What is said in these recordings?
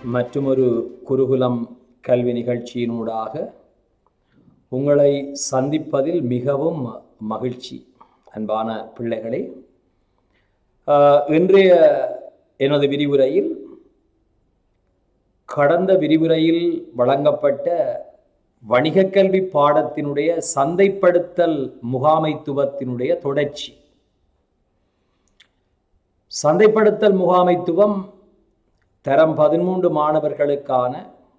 மற்றுமொரு குருகுலம் கல்வி நிகழ்ச்சியினூடாக உங்களை சந்திப்பதில் மிகவும் மகிழ்ச்சி அன்பான பிள்ளைகளே ஆஹ், இன்றைய எனது விரிவுரையில் கடந்த விரிவுரையில் வழங்கப்பட்ட வணிகக் கல்வி பாடத்தினுடைய சந்தைப்படுத்தல் முகாமைத்துவத்தினுடைய தொடர்ச்சி சந்தைப்படுத்தல் முகாமைத்துவம் தரம் பதிமூன்று மாணவர்களுக்கான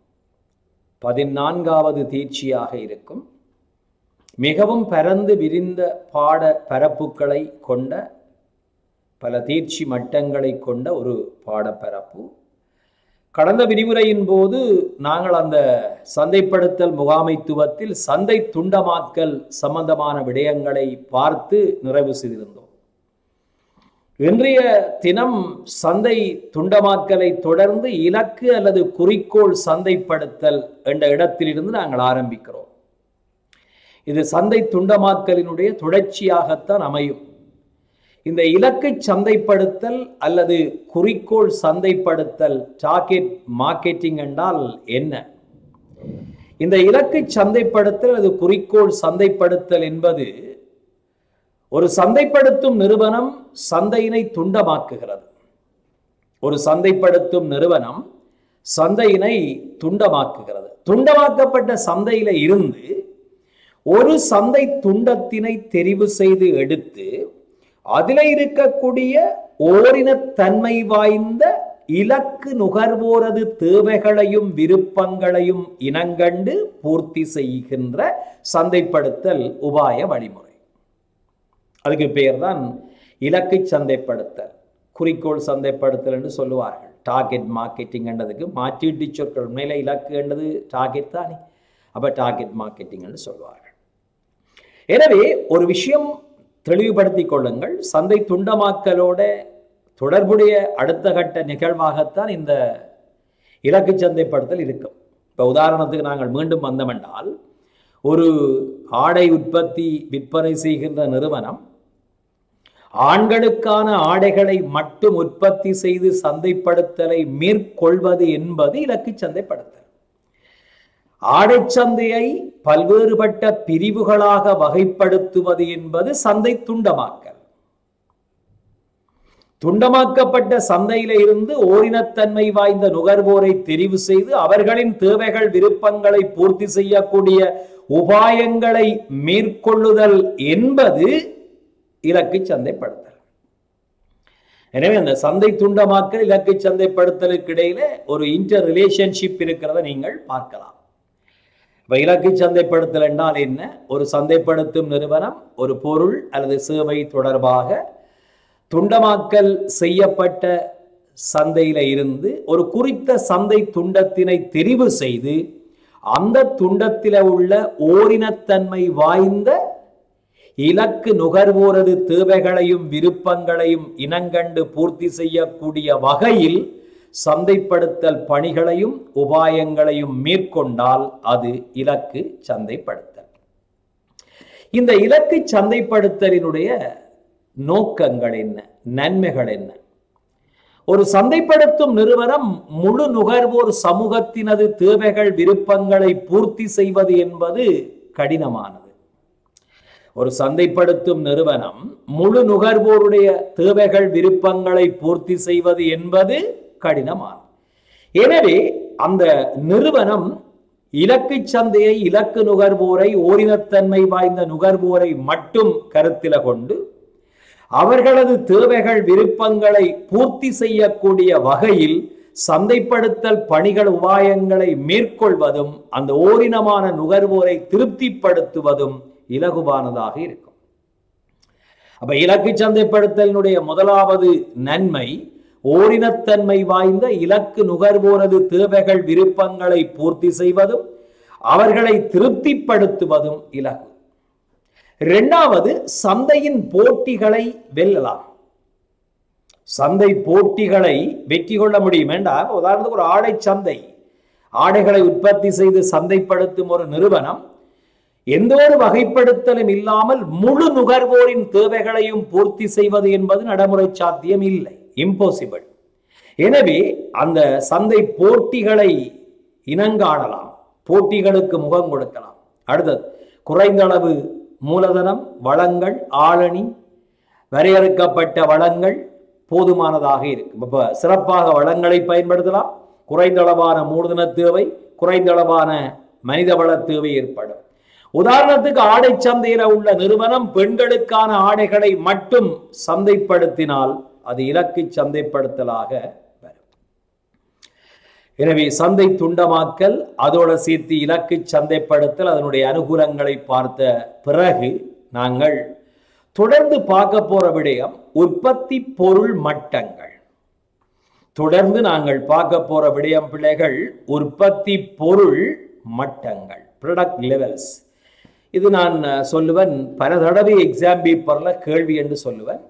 பதினான்காவது தீட்சியாக இருக்கும் மிகவும் பரந்து விரிந்த பாட பரப்புகளை கொண்ட பல தீட்சி மட்டங்களை கொண்ட ஒரு பாடப்பரப்பு கடந்த விரிவுரையின் போது நாங்கள் அந்த சந்தைப்படுத்தல் முகாமைத்துவத்தில் சந்தை துண்டமாக்கல் சம்பந்தமான விடயங்களை பார்த்து நிறைவு செய்திருந்தோம் இன்றைய தினம் சந்தை துண்டமாக்கலை தொடர்ந்து இலக்கு அல்லது குறிக்கோள் சந்தைப்படுத்தல் என்ற இடத்திலிருந்து நாங்கள் ஆரம்பிக்கிறோம் இது சந்தை துண்டமாக்கலினுடைய தொடர்ச்சியாகத்தான் அமையும் இந்த இலக்கை சந்தைப்படுத்தல் அல்லது குறிக்கோள் சந்தைப்படுத்தல் டார்கெட் மார்க்கெட்டிங் என்றால் என்ன இந்த இலக்கை சந்தைப்படுத்தல் அல்லது குறிக்கோள் சந்தைப்படுத்தல் என்பது ஒரு சந்தைப்படுத்தும் நிறுவனம் சந்தையினை துண்டமாக்குகிறது ஒரு சந்தைப்படுத்தும் நிறுவனம் சந்தையினை துண்டமாக்குகிறது துண்டமாக்கப்பட்ட சந்தையில இருந்து ஒரு சந்தை துண்டத்தினை தெரிவு செய்து எடுத்து அதில் இருக்கக்கூடிய ஓரினத்தன்மை வாய்ந்த இலக்கு நுகர்வோரது தேவைகளையும் விருப்பங்களையும் இனங்கண்டு பூர்த்தி செய்கின்ற சந்தைப்படுத்தல் உபாய வழிமுறை அதுக்கு பேர் தான் இலக்கை சந்தைப்படுத்தல் குறிக்கோள் சந்தைப்படுத்தல் என்று சொல்லுவார்கள் டார்கெட் மார்க்கெட்டிங் என்றதுக்கு மாற்றீட்டு சொற்கள் மேலே இலக்கு என்றது டார்கெட் தானே அப்போ டார்கெட் மார்க்கெட்டிங் என்று சொல்வார்கள் எனவே ஒரு விஷயம் தெளிவுபடுத்திக் கொள்ளுங்கள் சந்தை துண்டமாக்கலோட தொடர்புடைய அடுத்த கட்ட நிகழ்வாகத்தான் இந்த இலக்கு சந்தைப்படுத்தல் இருக்கும் இப்போ உதாரணத்துக்கு நாங்கள் மீண்டும் வந்தமென்றால் ஒரு ஆடை உற்பத்தி விற்பனை செய்கின்ற நிறுவனம் ஆண்களுக்கான ஆடைகளை மட்டும் உற்பத்தி செய்து சந்தைப்படுத்தலை மேற்கொள்வது என்பது இலக்கு சந்தைப்படுத்தல் ஆடை சந்தையை பல்வேறுபட்ட பிரிவுகளாக வகைப்படுத்துவது என்பது சந்தை துண்டமாக்கல் துண்டமாக்கப்பட்ட சந்தையில இருந்து ஓரினத்தன்மை வாய்ந்த நுகர்வோரை தெரிவு செய்து அவர்களின் தேவைகள் விருப்பங்களை பூர்த்தி செய்யக்கூடிய உபாயங்களை மேற்கொள்ளுதல் என்பது இலக்கு சந்தைப்படுத்தல் எனவே அந்த சந்தை துண்டமாக்கல் இலக்கு சந்தைப்படுத்தலுக்கு இடையில ஒரு இன்டர் ரிலேஷன்ஷிப் இருக்கிறத நீங்கள் பார்க்கலாம் இப்ப இலக்கு சந்தைப்படுத்தல் என்றால் என்ன ஒரு சந்தைப்படுத்தும் நிறுவனம் ஒரு பொருள் அல்லது சேவை தொடர்பாக துண்டமாக்கல் செய்யப்பட்ட சந்தையில இருந்து ஒரு குறித்த சந்தை துண்டத்தினை தெரிவு செய்து அந்த துண்டத்தில உள்ள ஓரினத்தன்மை வாய்ந்த இலக்கு நுகர்வோரது தேவைகளையும் விருப்பங்களையும் இனங்கண்டு பூர்த்தி செய்யக்கூடிய வகையில் சந்தைப்படுத்தல் பணிகளையும் உபாயங்களையும் மேற்கொண்டால் அது இலக்கு சந்தைப்படுத்தல் இந்த இலக்கு சந்தைப்படுத்தலினுடைய நோக்கங்கள் என்ன நன்மைகள் என்ன ஒரு சந்தைப்படுத்தும் நிறுவனம் முழு நுகர்வோர் சமூகத்தினது தேவைகள் விருப்பங்களை பூர்த்தி செய்வது என்பது கடினமானது ஒரு சந்தைப்படுத்தும் நிறுவனம் முழு நுகர்வோருடைய தேவைகள் விருப்பங்களை பூர்த்தி செய்வது என்பது கடினமானது எனவே அந்த நிறுவனம் இலக்கு சந்தையை இலக்கு நுகர்வோரை ஓரினத்தன்மை வாய்ந்த நுகர்வோரை மட்டும் கருத்தில கொண்டு அவர்களது தேவைகள் விருப்பங்களை பூர்த்தி செய்யக்கூடிய வகையில் சந்தைப்படுத்தல் பணிகள் உபாயங்களை மேற்கொள்வதும் அந்த ஓரினமான நுகர்வோரை திருப்திப்படுத்துவதும் இலகுவானதாக இருக்கும் அப்ப இலக்கு சந்தைப்படுத்தலினுடைய முதலாவது நன்மை ஓரினத்தன்மை வாய்ந்த இலக்கு நுகர்வோரது தேவைகள் விருப்பங்களை பூர்த்தி செய்வதும் அவர்களை திருப்திப்படுத்துவதும் இலகு இரண்டாவது சந்தையின் போட்டிகளை வெல்லலாம் சந்தை போட்டிகளை வெற்றி கொள்ள முடியும் வேண்டாம் உதாரணத்துக்கு ஒரு ஆடை சந்தை ஆடைகளை உற்பத்தி செய்து சந்தைப்படுத்தும் ஒரு நிறுவனம் எந்த ஒரு வகைப்படுத்தலும் இல்லாமல் முழு நுகர்வோரின் தேவைகளையும் பூர்த்தி செய்வது என்பது நடைமுறை சாத்தியம் இல்லை இம்போசிபிள் எனவே அந்த சந்தை போட்டிகளை இனங்காணலாம் போட்டிகளுக்கு முகம் கொடுக்கலாம் அடுத்தது குறைந்த அளவு மூலதனம் வளங்கள் ஆளணி வரையறுக்கப்பட்ட வளங்கள் போதுமானதாக இருக்கும் இப்ப சிறப்பாக வளங்களை பயன்படுத்தலாம் குறைந்த அளவான மூலதன தேவை குறைந்த அளவான மனித வள தேவை ஏற்படும் உதாரணத்துக்கு ஆடை சந்தையில உள்ள நிறுவனம் பெண்களுக்கான ஆடைகளை மட்டும் சந்தைப்படுத்தினால் அது இலக்கு சந்தைப்படுத்தலாக வரும் எனவே சந்தை துண்டமாக்கல் அதோட சேர்த்து இலக்கு சந்தைப்படுத்தல் அதனுடைய அனுகூலங்களை பார்த்த பிறகு நாங்கள் தொடர்ந்து பார்க்க போற விடயம் உற்பத்தி பொருள் மட்டங்கள் தொடர்ந்து நாங்கள் பார்க்க போற விடயம் பிள்ளைகள் உற்பத்தி பொருள் மட்டங்கள் ப்ரொடக்ட் லெவல்ஸ் இது நான் அஹ், சொல்லுவேன் பல தடவை எக்ஸாம் பேப்பர்ல கேள்வி என்று சொல்லுவேன்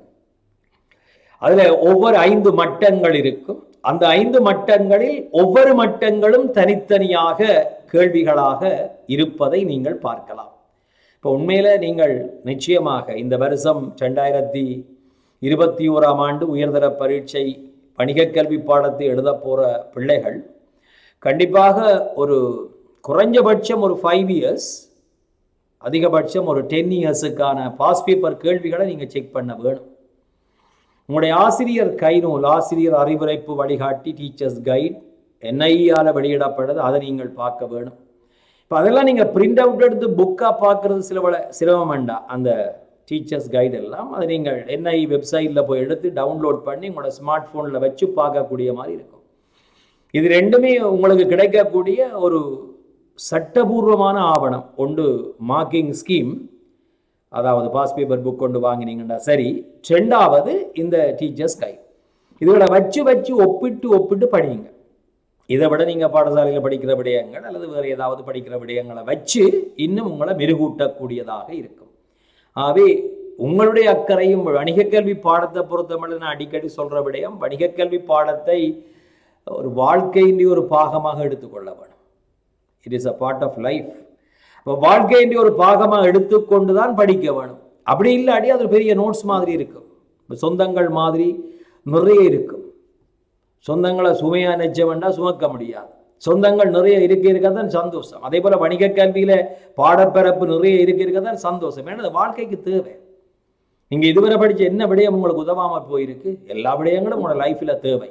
அதுல ஒவ்வொரு ஐந்து மட்டங்கள் இருக்கும் அந்த ஐந்து மட்டங்களில் ஒவ்வொரு மட்டங்களும் தனித்தனியாக கேள்விகளாக இருப்பதை நீங்கள் பார்க்கலாம் இப்போ உண்மையில நீங்கள் நிச்சயமாக இந்த வருஷம் ரெண்டாயிரத்தி இருபத்தி ஓராம் ஆண்டு உயர்தர பரீட்சை வணிகக் கல்வி பாடத்தை எழுத போற பிள்ளைகள் கண்டிப்பாக ஒரு குறைஞ்சபட்சம் ஒரு ஃபைவ் இயர்ஸ் அதிகபட்சம் ஒரு டென் இயர்ஸுக்கான பாஸ் பேப்பர் கேள்விகளை நீங்கள் செக் பண்ண வேணும் உங்களுடைய ஆசிரியர் கைநூல் ஆசிரியர் அறிவுரைப்பு வழிகாட்டி டீச்சர்ஸ் கைட் என்ஐஆல வெளியிடப்படுது அதை நீங்கள் பார்க்க வேணும் இப்போ அதெல்லாம் நீங்கள் பிரிண்ட் அவுட் எடுத்து புக்காக பார்க்குறது சில வள சிரமம் வேண்டாம் அந்த டீச்சர்ஸ் கைடு எல்லாம் அதை நீங்கள் என்ஐ வெப்சைட்டில் போய் எடுத்து டவுன்லோட் பண்ணி உங்களோட ஸ்மார்ட் ஃபோனில் வச்சு பார்க்கக்கூடிய மாதிரி இருக்கும் இது ரெண்டுமே உங்களுக்கு கிடைக்கக்கூடிய ஒரு சட்டபூர்வமான ஆவணம் ஒன்று மார்க்கிங் ஸ்கீம் அதாவது பாஸ் பேப்பர் புக் கொண்டு வாங்கினீங்கன்னா சரி ரெண்டாவது இந்த டீச்சர்ஸ் கை இதுகளை வச்சு வச்சு ஒப்பிட்டு ஒப்பிட்டு படிங்க இதை விட நீங்கள் பாடசாலையில் படிக்கிற விடயங்கள் அல்லது வேறு ஏதாவது படிக்கிற விடயங்களை வச்சு இன்னும் உங்களை மெருகூட்டக்கூடியதாக இருக்கும் ஆகவே உங்களுடைய அக்கறையும் வணிகக் கல்வி பாடத்தை பொறுத்தமட்டு நான் அடிக்கடி சொல்கிற விடயம் வணிகக் கல்வி பாடத்தை ஒரு வாழ்க்கையின் ஒரு பாகமாக எடுத்துக்கொள்ள வேணும் it is a part of life இப்போ வாழ்க்கையின் ஒரு பாகமாக எடுத்துக்கொண்டு தான் படிக்க வேணும் அப்படி இல்லாட்டி அது ஒரு பெரிய நோட்ஸ் மாதிரி இருக்கும் இப்போ சொந்தங்கள் மாதிரி நிறைய இருக்கும் சொந்தங்களை சுமையாக நினைச்ச வேண்டாம் சுமக்க முடியாது சொந்தங்கள் நிறைய இருக்க இருக்க தான் சந்தோஷம் அதே போல் வணிக கல்வியில் பாடப்பிறப்பு நிறைய இருக்க இருக்க தான் சந்தோஷம் ஏன்னா அது வாழ்க்கைக்கு தேவை நீங்கள் இதுவரை படித்த என்ன விடயம் உங்களுக்கு உதவாமல் போயிருக்கு எல்லா விடயங்களும் உங்களோட லைஃப்பில் தேவை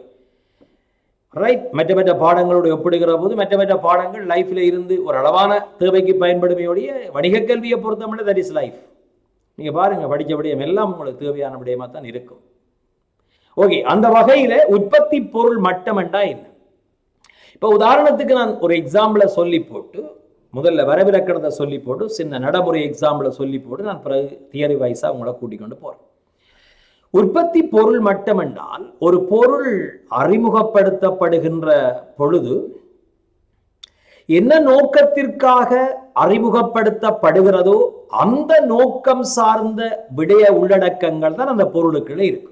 ரைட் மற்ற மற்ற பாடங்களோடு ஒப்பிடுகிற போது மற்ற மற்ற பாடங்கள் லைஃப்பில் இருந்து ஒரு அளவான தேவைக்கு பயன்படுமையோடைய வணிக கல்வியை பொறுத்தமட்டு தட் இஸ் லைஃப் நீங்கள் பாருங்கள் படித்த விடயம் எல்லாம் உங்களுக்கு தேவையான விடயமாக தான் இருக்கும் ஓகே அந்த வகையில் உற்பத்தி பொருள் மட்டம்ண்டா என்ன இப்போ உதாரணத்துக்கு நான் ஒரு எக்ஸாம்பிளை சொல்லி போட்டு முதல்ல வரவிலக்கணத்தை சொல்லி போட்டு சின்ன நடைமுறை எக்ஸாம்பிளை சொல்லி போட்டு நான் பிறகு தியரி வைஸாக உங்களை கூட்டிக் கொண்டு போகிறேன் உற்பத்தி பொருள் மட்டமென்றால் ஒரு பொருள் அறிமுகப்படுத்தப்படுகின்ற பொழுது என்ன நோக்கத்திற்காக அறிமுகப்படுத்தப்படுகிறதோ அந்த நோக்கம் சார்ந்த விடய உள்ளடக்கங்கள் தான் அந்த பொருளுக்குள்ள இருக்கும்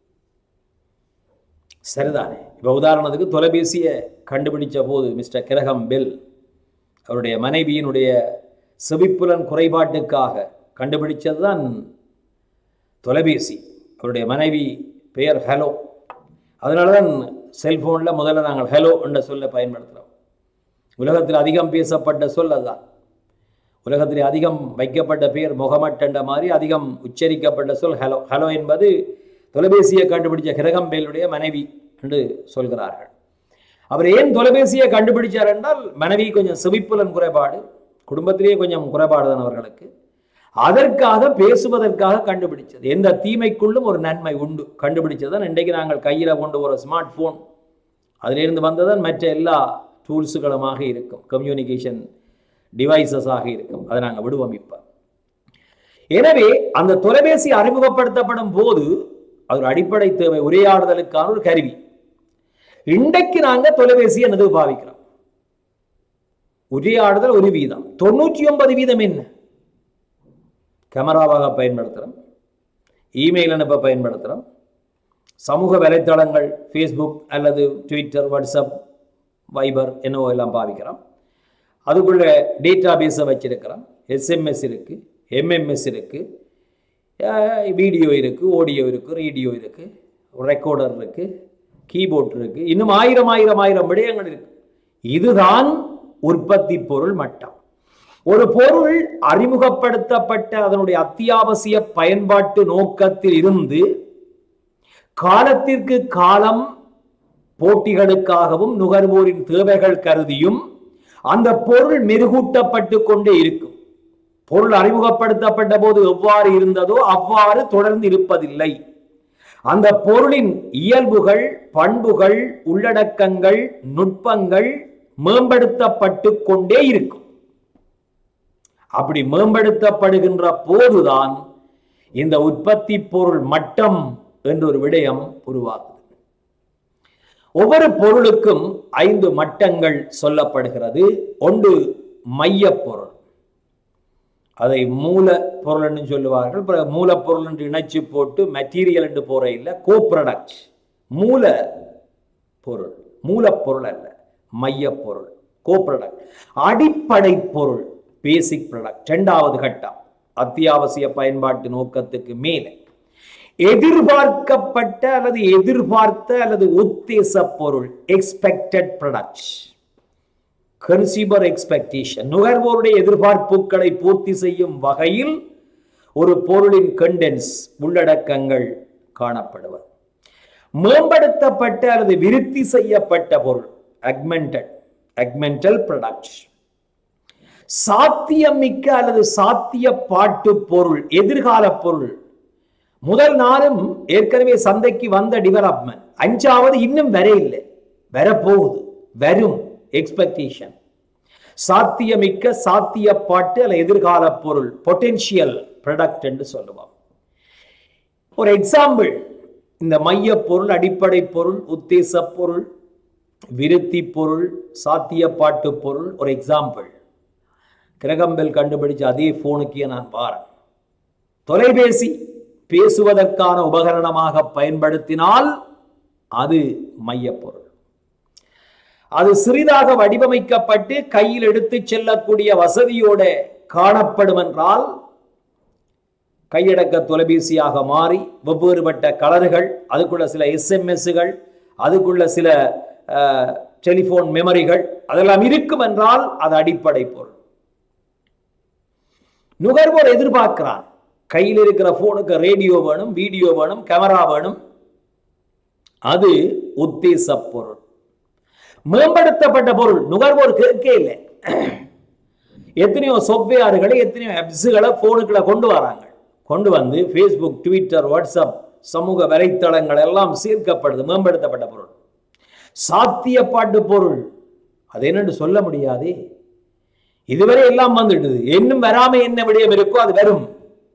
சரிதானே இப்போ உதாரணத்துக்கு தொலைபேசியை கண்டுபிடிச்ச போது மிஸ்டர் கிரகம் பெல் அவருடைய மனைவியினுடைய செவிப்புலன் குறைபாட்டுக்காக கண்டுபிடிச்சது தான் தொலைபேசி அவருடைய மனைவி பெயர் ஹலோ அதனால தான் செல்ஃபோனில் முதல்ல நாங்கள் ஹலோ என்ற சொல்லை பயன்படுத்துகிறோம் உலகத்தில் அதிகம் பேசப்பட்ட சொல் அதுதான் உலகத்தில் அதிகம் வைக்கப்பட்ட பெயர் முகமட் என்ற மாதிரி அதிகம் உச்சரிக்கப்பட்ட சொல் ஹலோ ஹலோ என்பது தொலைபேசியை கண்டுபிடிச்ச கிரகம்பேலுடைய மனைவி என்று சொல்கிறார்கள் அவர் ஏன் தொலைபேசியை கண்டுபிடிச்சார் என்றால் மனைவி கொஞ்சம் செவிப்புலன் குறைபாடு குடும்பத்திலேயே கொஞ்சம் குறைபாடு தான் அவர்களுக்கு அதற்காக பேசுவதற்காக கண்டுபிடிச்சது எந்த தீமைக்குள்ளும் ஒரு நன்மை உண்டு கண்டுபிடிச்சது தான் இன்றைக்கு நாங்கள் கையில் கொண்டு போகிற ஸ்மார்ட் ஃபோன் அதிலிருந்து வந்ததான் மற்ற எல்லா டூல்ஸுகளுமாக இருக்கும் கம்யூனிகேஷன் டிவைசஸாக இருக்கும் அதை நாங்கள் விடுவோம் இப்போ எனவே அந்த தொலைபேசி அறிமுகப்படுத்தப்படும் போது அது ஒரு அடிப்படை தேவை உரையாடுதலுக்கான ஒரு கருவி இன்றைக்கு நாங்க தொலைபேசி என்னது பாவிக்கிறோம் உரையாடுதல் ஒரு வீதம் தொண்ணூற்றி ஒன்பது வீதம் என்ன கேமராவாக பயன்படுத்துகிறோம் இமெயில் அனுப்ப பயன்படுத்துகிறோம் சமூக வலைத்தளங்கள் ஃபேஸ்புக் அல்லது ட்விட்டர் வாட்ஸ்அப் வைபர் என்னவோ எல்லாம் பாவிக்கிறோம் அதுக்குள்ள டேட்டா பேஸை வச்சிருக்கிறோம் எஸ்எம்எஸ் இருக்குது எம்எம்எஸ் இருக்குது வீடியோ இருக்குது ஆடியோ இருக்குது ரேடியோ இருக்குது ரெக்கார்டர் இருக்குது கீபோர்ட் இருக்கு இன்னும் ஆயிரம் ஆயிரம் ஆயிரம் விடயங்கள் இருக்கு இதுதான் உற்பத்தி பொருள் மட்டம் ஒரு பொருள் அறிமுகப்படுத்தப்பட்ட அதனுடைய அத்தியாவசிய பயன்பாட்டு நோக்கத்தில் இருந்து காலத்திற்கு காலம் போட்டிகளுக்காகவும் நுகர்வோரின் தேவைகள் கருதியும் அந்த பொருள் மெருகூட்டப்பட்டு கொண்டே இருக்கும் பொருள் அறிமுகப்படுத்தப்பட்ட போது எவ்வாறு இருந்ததோ அவ்வாறு தொடர்ந்து இருப்பதில்லை அந்த பொருளின் இயல்புகள் பண்புகள் உள்ளடக்கங்கள் நுட்பங்கள் மேம்படுத்தப்பட்டு கொண்டே இருக்கும் அப்படி மேம்படுத்தப்படுகின்ற போதுதான் இந்த உற்பத்தி பொருள் மட்டம் என்ற ஒரு விடயம் உருவாகுது ஒவ்வொரு பொருளுக்கும் ஐந்து மட்டங்கள் சொல்லப்படுகிறது ஒன்று மைய பொருள் அதை மூல பொருள் என்று சொல்லுவார்கள் அப்புறம் மூலப்பொருள் என்று இணைச்சு போட்டு மெட்டீரியல் என்று போற இல்லை கோ ப்ராடக்ட் மூல பொருள் மூலப்பொருள் அல்ல மைய பொருள் கோ ப்ராடக்ட் அடிப்படை பொருள் பேசிக் ப்ராடக்ட் இரண்டாவது கட்டம் அத்தியாவசிய பயன்பாட்டு நோக்கத்துக்கு மேலே எதிர்பார்க்கப்பட்ட அல்லது எதிர்பார்த்த அல்லது உத்தேச பொருள் எக்ஸ்பெக்டட் ப்ராடக்ட் கன்சியூமர் எக்ஸ்பெக்டேஷன் நுகர்வோருடைய எதிர்பார்ப்புகளை பூர்த்தி செய்யும் வகையில் ஒரு பொருளின் கண்டென்ஸ் உள்ளடக்கங்கள் காணப்படுவது மேம்படுத்தப்பட்ட அல்லது விருத்தி செய்யப்பட்ட பொருள் அக்மெண்டட் அக்மெண்டல் ப்ராடக்ட் சாத்தியமிக்க அல்லது சாத்திய பாட்டு பொருள் எதிர்கால பொருள் முதல் நாளும் ஏற்கனவே சந்தைக்கு வந்த டெவலப்மெண்ட் அஞ்சாவது இன்னும் வர இல்லை வரப்போகுது வரும் எக்ஸ்பெக்டேஷன் சாத்தியமிக்க சாத்திய பாட்டு அல்ல எதிர்கால பொருள் பொட்டென்ஷியல் ப்ராடக்ட் என்று சொல்லுவோம் ஒரு எக்ஸாம்பிள் இந்த மைய பொருள் அடிப்படை பொருள் உத்தேச பொருள் விருத்தி பொருள் சாத்தியப்பாட்டு பொருள் ஒரு எக்ஸாம்பிள் கிரகம்பெல் கண்டுபிடிச்ச அதே போனுக்கே நான் பாரேன் தொலைபேசி பேசுவதற்கான உபகரணமாக பயன்படுத்தினால் அது மையப்பொருள் அது சிறிதாக வடிவமைக்கப்பட்டு கையில் எடுத்து செல்லக்கூடிய வசதியோட காணப்படும் என்றால் கையடக்க தொலைபேசியாக மாறி வெவ்வேறுபட்ட கலர்கள் அதுக்குள்ள சில எஸ்எம்எஸ்கள் அதுக்குள்ள சில டெலிபோன் மெமரிகள் அதெல்லாம் இருக்கும் என்றால் அது அடிப்படை பொருள் நுகர்வோர் எதிர்பார்க்கிறான் கையில் இருக்கிற போனுக்கு ரேடியோ வேணும் வீடியோ வேணும் கேமரா வேணும் அது உத்தேச பொருள் மேம்படுத்தப்பட்ட பொருள் நுகர்வோர் கேட்க இல்லை எத்தனையோ சொஃப்ட்வேர்களை எத்தனையோ ஆப்ஸுகளை போனுக்குள்ள கொண்டு வராங்க கொண்டு வந்து ஃபேஸ்புக் ட்விட்டர் வாட்ஸ்அப் சமூக வலைத்தளங்கள் எல்லாம் சேர்க்கப்படுது மேம்படுத்தப்பட்ட பொருள் சாத்தியப்பாட்டு பொருள் அது என்னன்னு சொல்ல முடியாதே இதுவரை எல்லாம் வந்துடுது இன்னும் வராம என்ன விடயம் இருக்கோ அது வரும்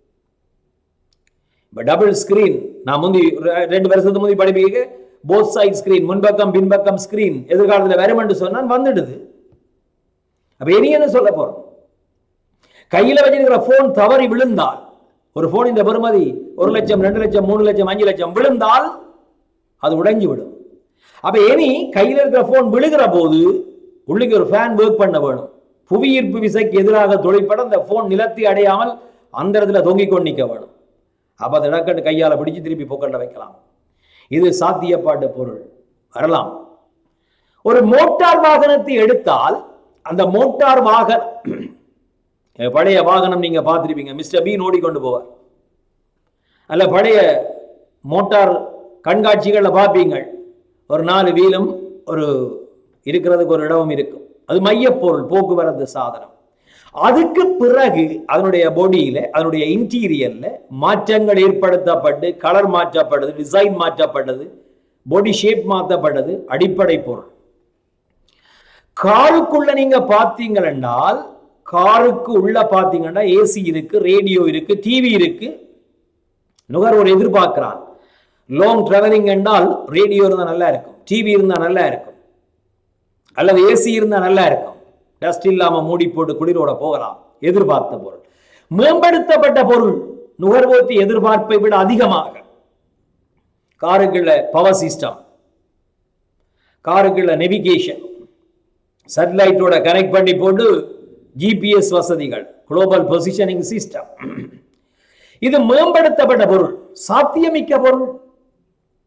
இப்ப டபுள் ஸ்கிரீன் நான் முந்தி ரெ- ரெண்டு வருஷத்துக்கு முந்தி படிப்பீங்க போத் சைட் ஸ்கிரீன் முன்பக்கம் பின்பக்கம் ஸ்கிரீன் எதிர்காலத்துல வரும் என்று சொன்னால் வந்துடுது அப்ப இனி என்ன சொல்ல போறோம் கையில வச்சிருக்கிற போன் தவறி விழுந்தால் ஒரு போனின் பெறுமதி ஒரு லட்சம் ரெண்டு லட்சம் மூணு லட்சம் அஞ்சு லட்சம் விழுந்தால் அது உடைஞ்சு விடும் அப்ப இனி கையில இருக்கிற போன் விழுகிற போது உள்ளுக்கு ஒரு ஃபேன் ஒர்க் பண்ண வேணும் புவியீர்ப்பு விசைக்கு எதிராக தொழிற்பட அந்த போன் நிலத்தை அடையாமல் அந்த இடத்துல தொங்கிக் கொண்டு நிற்க வேணும் அப்ப அதை இடக்கட்டு கையால பிடிச்சு திருப்பி பொக்கல்ல வைக்கலாம் இது சாத்தியப்பாட்டு பொருள் வரலாம் ஒரு மோட்டார் வாகனத்தை எடுத்தால் அந்த மோட்டார் வாகனம் பழைய வாகனம் நீங்க பார்த்திருப்பீங்க மிஸ்டர் பீன் ஓடிக்கொண்டு போவார் அல்ல பழைய மோட்டார் கண்காட்சிகளை பார்ப்பீங்க ஒரு நாலு வீலும் ஒரு இருக்கிறதுக்கு ஒரு இடமும் இருக்கும் அது மையப்பொருள் போக்குவரத்து சாதனம் அதுக்கு பிறகு அதனுடைய பாடியில அதனுடைய இன்டீரியர்ல மாற்றங்கள் ஏற்படுத்தப்பட்டு கலர் மாற்றப்பட்டது டிசைன் மாற்றப்பட்டது பாடி ஷேப் மாற்றப்பட்டது அடிப்படை பொருள் காருக்குள்ள நீங்க பார்த்தீங்கள் காருக்கு உள்ள பார்த்தீங்கன்னா ஏசி இருக்கு ரேடியோ இருக்கு டிவி இருக்கு நுகர்வோர் எதிர்பார்க்கிறான் லாங் டிராவலிங் என்றால் ரேடியோ இருந்தா நல்லா இருக்கும் டிவி இருந்தா நல்லா இருக்கும் அல்லது ஏசி இருந்தா நல்லா இருக்கும் டஸ்ட் இல்லாம மூடி போட்டு குளிரோட போகலாம் எதிர்பார்த்த பொருள் மேம்படுத்தப்பட்ட பொருள் நுகர்வோர்த்தி எதிர்பார்ப்பை விட அதிகமாக காருக்குள்ள பவர் சிஸ்டம் காருக்குள்ள நெவிகேஷன் சேட்டலைட்டோட கனெக்ட் பண்ணி போட்டு ஜிபிஎஸ் வசதிகள் குளோபல் பொசிஷனிங் சிஸ்டம் இது மேம்படுத்தப்பட்ட பொருள் சாத்தியமிக்க பொருள்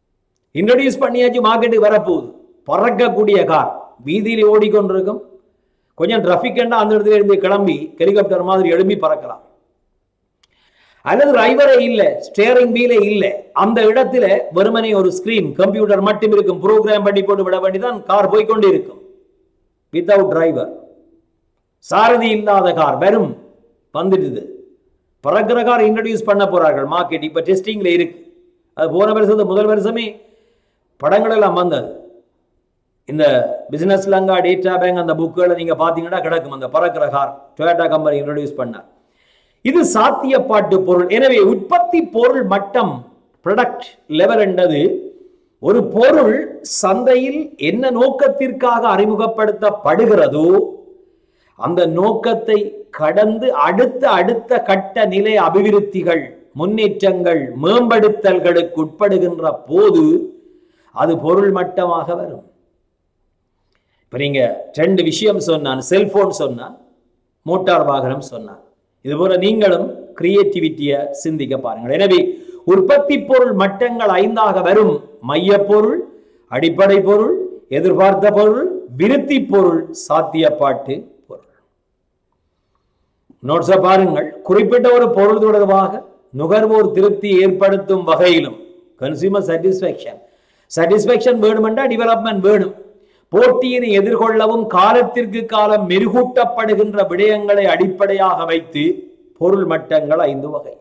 இன்ட்ரடியூஸ் பண்ணியாச்சு மார்க்கெட்டுக்கு வரப்போகுது பறக்கக்கூடிய கார் வீதியில் ஓடிக்கொண்டிருக்கும் கொஞ்சம் டிராஃபிக் அந்த இடத்துல இருந்து கிளம்பி ஹெலிகாப்டர் மாதிரி எழும்பி பறக்கலாம் அல்லது டிரைவரே இல்லை ஸ்டேரிங் வீலே இல்லை அந்த இடத்துல வெறுமனே ஒரு ஸ்கிரீன் கம்ப்யூட்டர் மட்டும் இருக்கும் ப்ரோக்ராம் பண்ணி போட்டு விட வேண்டிதான் கார் போய்க்கொண்டே இருக்கும் வித்தவுட் டிரைவர் சாரதி இல்லாத கார் வெறும் வந்துடுது பறக்கிற கார் இன்ட்ரடியூஸ் பண்ண போறார்கள் மார்க்கெட் இப்ப டெஸ்டிங்ல இருக்கு அது போன வருஷத்து முதல் வருஷமே படங்கள் எல்லாம் வந்தது இந்த பிசினஸ் லங்கா டேட்டா பேங்க் அந்த புக்குகளை நீங்க பாத்தீங்கன்னா கிடக்கும் அந்த பறக்கிற கார் டொயோட்டா கம்பெனி இன்ட்ரடியூஸ் பண்ணார் இது சாத்தியப்பாட்டு பொருள் எனவே உற்பத்தி பொருள் மட்டம் ப்ரொடக்ட் லெவல் என்றது ஒரு பொருள் சந்தையில் என்ன நோக்கத்திற்காக அறிமுகப்படுத்தப்படுகிறதோ அந்த நோக்கத்தை கடந்து அடுத்த அடுத்த கட்ட நிலை அபிவிருத்திகள் முன்னேற்றங்கள் மேம்படுத்தல்களுக்கு உட்படுகின்ற போது அது பொருள் மட்டமாக வரும் இப்ப நீங்க ரெண்டு விஷயம் சொன்னான் செல்போன் சொன்னான் மோட்டார் வாகனம் சொன்னான் இது போல நீங்களும் கிரியேட்டிவிட்டியை சிந்திக்க பாருங்கள் எனவே உற்பத்தி பொருள் மட்டங்கள் ஐந்தாக வரும் மைய பொருள் அடிப்படை பொருள் எதிர்பார்த்த பொருள் விருத்தி பொருள் சாத்தியப்பாட்டு பொருள் நோட்ஸை பாருங்கள் குறிப்பிட்ட ஒரு பொருள் தொடர்பாக நுகர்வோர் திருப்தி ஏற்படுத்தும் வகையிலும் கன்சியூமர் சாட்டிஸ்ஃபேக்ஷன் சாட்டிஸ்ஃபேக்ஷன் வேணுமென்றா டெவலப்மெண்ட் வேணும் போட்டியினை எதிர்கொள்ளவும் காலத்திற்கு காலம் மெருகூட்டப்படுகின்ற விடயங்களை அடிப்படையாக வைத்து பொருள் மட்டங்கள் ஐந்து வகை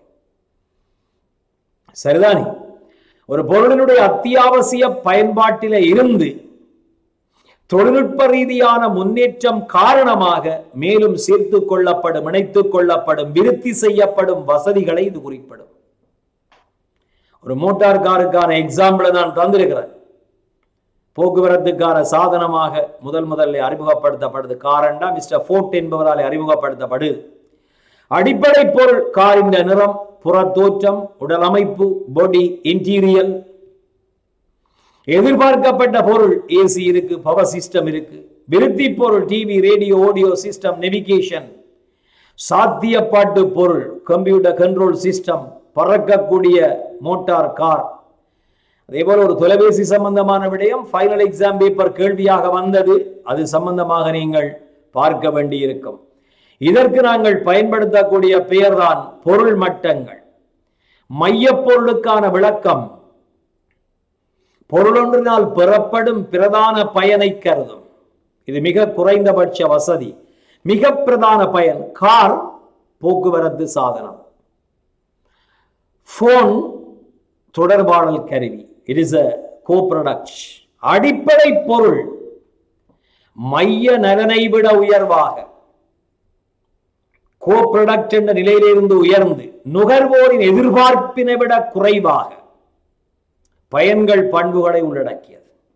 சரிதானே ஒரு பொருளினுடைய அத்தியாவசிய பயன்பாட்டில இருந்து தொழில்நுட்ப ரீதியான முன்னேற்றம் காரணமாக மேலும் சேர்த்து கொள்ளப்படும் இணைத்துக் கொள்ளப்படும் விருத்தி செய்யப்படும் வசதிகளை இது குறிப்பிடும் ஒரு மோட்டார் காருக்கான எக்ஸாம்பிளை நான் தந்திருக்கிறேன் போக்குவரத்துக்கான சாதனமாக முதல் முதல்ல அறிமுகப்படுத்தப்படுது காரண்டா மிஸ்டர் ஃபோர்ட் என்பவரால் அறிமுகப்படுத்தப்படுது அடிப்படை பொருள் காரின் நிறம் புறத்தோற்றம் உடல் அமைப்பு பாடி இன்டீரியல் எதிர்பார்க்கப்பட்ட பொருள் ஏசி இருக்கு பவர் சிஸ்டம் இருக்கு விருத்தி பொருள் TV radio audio system navigation சாத்தியப்பாட்டு பொருள் கம்ப்யூட்டர் கண்ட்ரோல் சிஸ்டம் பறக்கக்கூடிய மோட்டார் கார் அதே போல ஒரு தொலைபேசி சம்பந்தமான விடயம் ஃபைனல் எக்ஸாம் பேப்பர் கேள்வியாக வந்தது அது சம்பந்தமாக நீங்கள் பார்க்க வேண்டியிருக்கும் இதற்கு நாங்கள் பயன்படுத்தக்கூடிய பெயர்தான் பொருள் மட்டங்கள் மையப் பொருளுக்கான விளக்கம் பொருளொன்றினால் பெறப்படும் பிரதான பயனை கருதும் இது மிக குறைந்தபட்ச வசதி மிக பிரதான பயன் கார் போக்குவரத்து சாதனம் போன் தொடர்பாடல் கருவி இட் இஸ் அ கோப்ரொடக்ட் அடிப்படை பொருள் மைய நலனை விட உயர்வாக கோப்ரொடக்ட் என்ற நிலையிலிருந்து உயர்ந்து நுகர்வோரின் எதிர்பார்ப்பினை விட குறைவாக பயன்கள் பண்புகளை உள்ளடக்கியது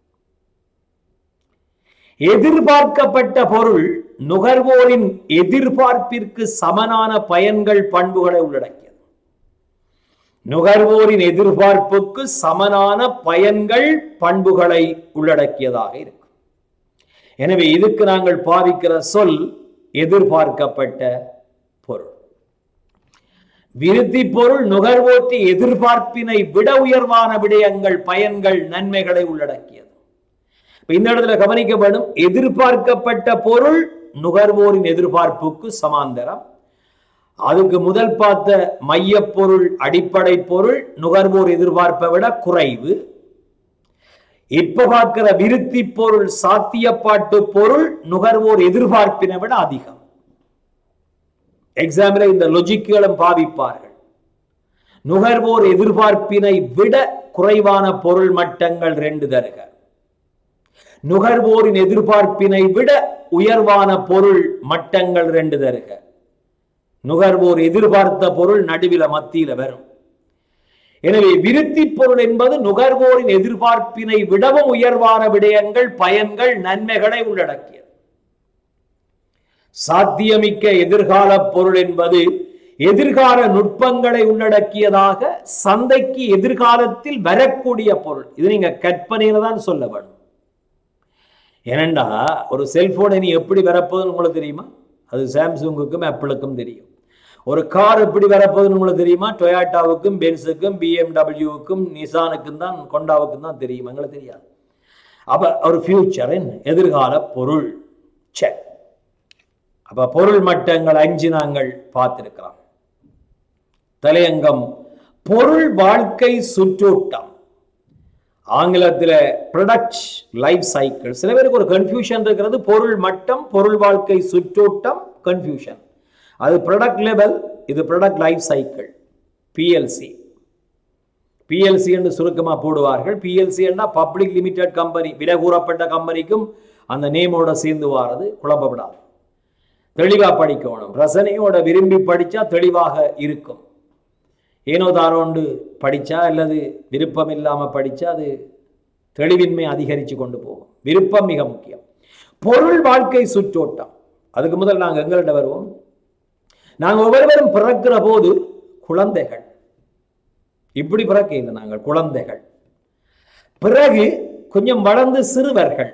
எதிர்பார்க்கப்பட்ட பொருள் நுகர்வோரின் எதிர்பார்ப்பிற்கு சமனான பயன்கள் பண்புகளை உள்ளடக்கியது நுகர்வோரின் எதிர்பார்ப்புக்கு சமனான பயன்கள் பண்புகளை உள்ளடக்கியதாக இருக்கும் எனவே இதுக்கு நாங்கள் பாவிக்கிற சொல் எதிர்பார்க்கப்பட்ட பொருள் விருத்தி பொருள் நுகர்வோற்றி எதிர்பார்ப்பினை விட உயர்வான விடயங்கள் பயன்கள் நன்மைகளை உள்ளடக்கியது இந்த இடத்துல கவனிக்கப்படும் எதிர்பார்க்கப்பட்ட பொருள் நுகர்வோரின் எதிர்பார்ப்புக்கு சமாந்தரம் அதுக்கு முதல் பார்த்த மைய பொருள் அடிப்படை பொருள் நுகர்வோர் எதிர்பார்ப்பை விட குறைவு இப்ப பார்க்கிற விருத்தி பொருள் சாத்தியப்பாட்டு பொருள் நுகர்வோர் எதிர்பார்ப்பினை விட அதிகம் எக்ஸாம்பிள் இந்த லொஜிக்குகளும் பாவிப்பார்கள் நுகர்வோர் எதிர்பார்ப்பினை விட குறைவான பொருள் மட்டங்கள் ரெண்டு தருக நுகர்வோரின் எதிர்பார்ப்பினை விட உயர்வான பொருள் மட்டங்கள் ரெண்டு தருக நுகர்வோர் எதிர்பார்த்த பொருள் நடுவில மத்தியில வரும் எனவே விருத்தி பொருள் என்பது நுகர்வோரின் எதிர்பார்ப்பினை விடவும் உயர்வான விடயங்கள் பயன்கள் நன்மைகளை உள்ளடக்கியது சாத்தியமிக்க எதிர்கால பொருள் என்பது எதிர்கால நுட்பங்களை உள்ளடக்கியதாக சந்தைக்கு எதிர்காலத்தில் வரக்கூடிய பொருள் இது நீங்க கற்பனையில தான் சொல்ல வேண்டும் ஏனண்டா ஒரு செல்போனை நீ எப்படி வரப்போகுதுன்னு உங்களுக்கு தெரியுமா அது சாம்சங்குக்கும் ஆப்பிளுக்கும் தெரியும் ஒரு கார் எப்படி வரப்போகுதுன்னு உங்களுக்கு தெரியுமா டொயாட்டாவுக்கும் பென்ஸுக்கும் பிஎம்டபிள்யூவுக்கும் நிசானுக்கும் தான் கொண்டாவுக்கும் தான் தெரியும் எங்களுக்கு தெரியாது அப்ப ஒரு ஃபியூச்சரின் எதிர்கால பொருள் சே அப்ப பொருள் மட்டங்கள் அஞ்சு நாங்கள் பார்த்திருக்கிறோம் தலையங்கம் பொருள் வாழ்க்கை சுற்றோட்டம் ஆங்கிலத்தில் ப்ரொடக்ட் லைஃப் சைக்கிள் சில பேருக்கு ஒரு கன்ஃபியூஷன் இருக்கிறது பொருள் மட்டம் பொருள் வாழ்க்கை சுற்றோட்டம் கன்ஃபியூஷன் அது ப்ரொடக்ட் லெவல் இது product life cycle PLC PLC என்று சுருக்கமாக போடுவார்கள் பிஎல்சி என்றால் பப்ளிக் லிமிடெட் கம்பெனி விலை கூறப்பட்ட கம்பெனிக்கும் அந்த நேமோட சேர்ந்து வாரது குழப்பப்படாது தெளிவாக படிக்கணும் ரசனையோட விரும்பி படித்தா தெளிவாக இருக்கும் ஏனோ தாரோண்டு படித்தா அல்லது விருப்பம் இல்லாமல் படித்தா அது தெளிவின்மை அதிகரித்து கொண்டு போகும் விருப்பம் மிக முக்கியம் பொருள் வாழ்க்கை சுற்றோட்டம் அதுக்கு முதல் நாங்கள் எங்கள்கிட்ட வருவோம் நாங்கள் ஒவ்வொருவரும் பிறக்கிற போது குழந்தைகள் இப்படி பிறக்க இல்லை நாங்கள் குழந்தைகள் பிறகு கொஞ்சம் வளர்ந்து சிறுவர்கள்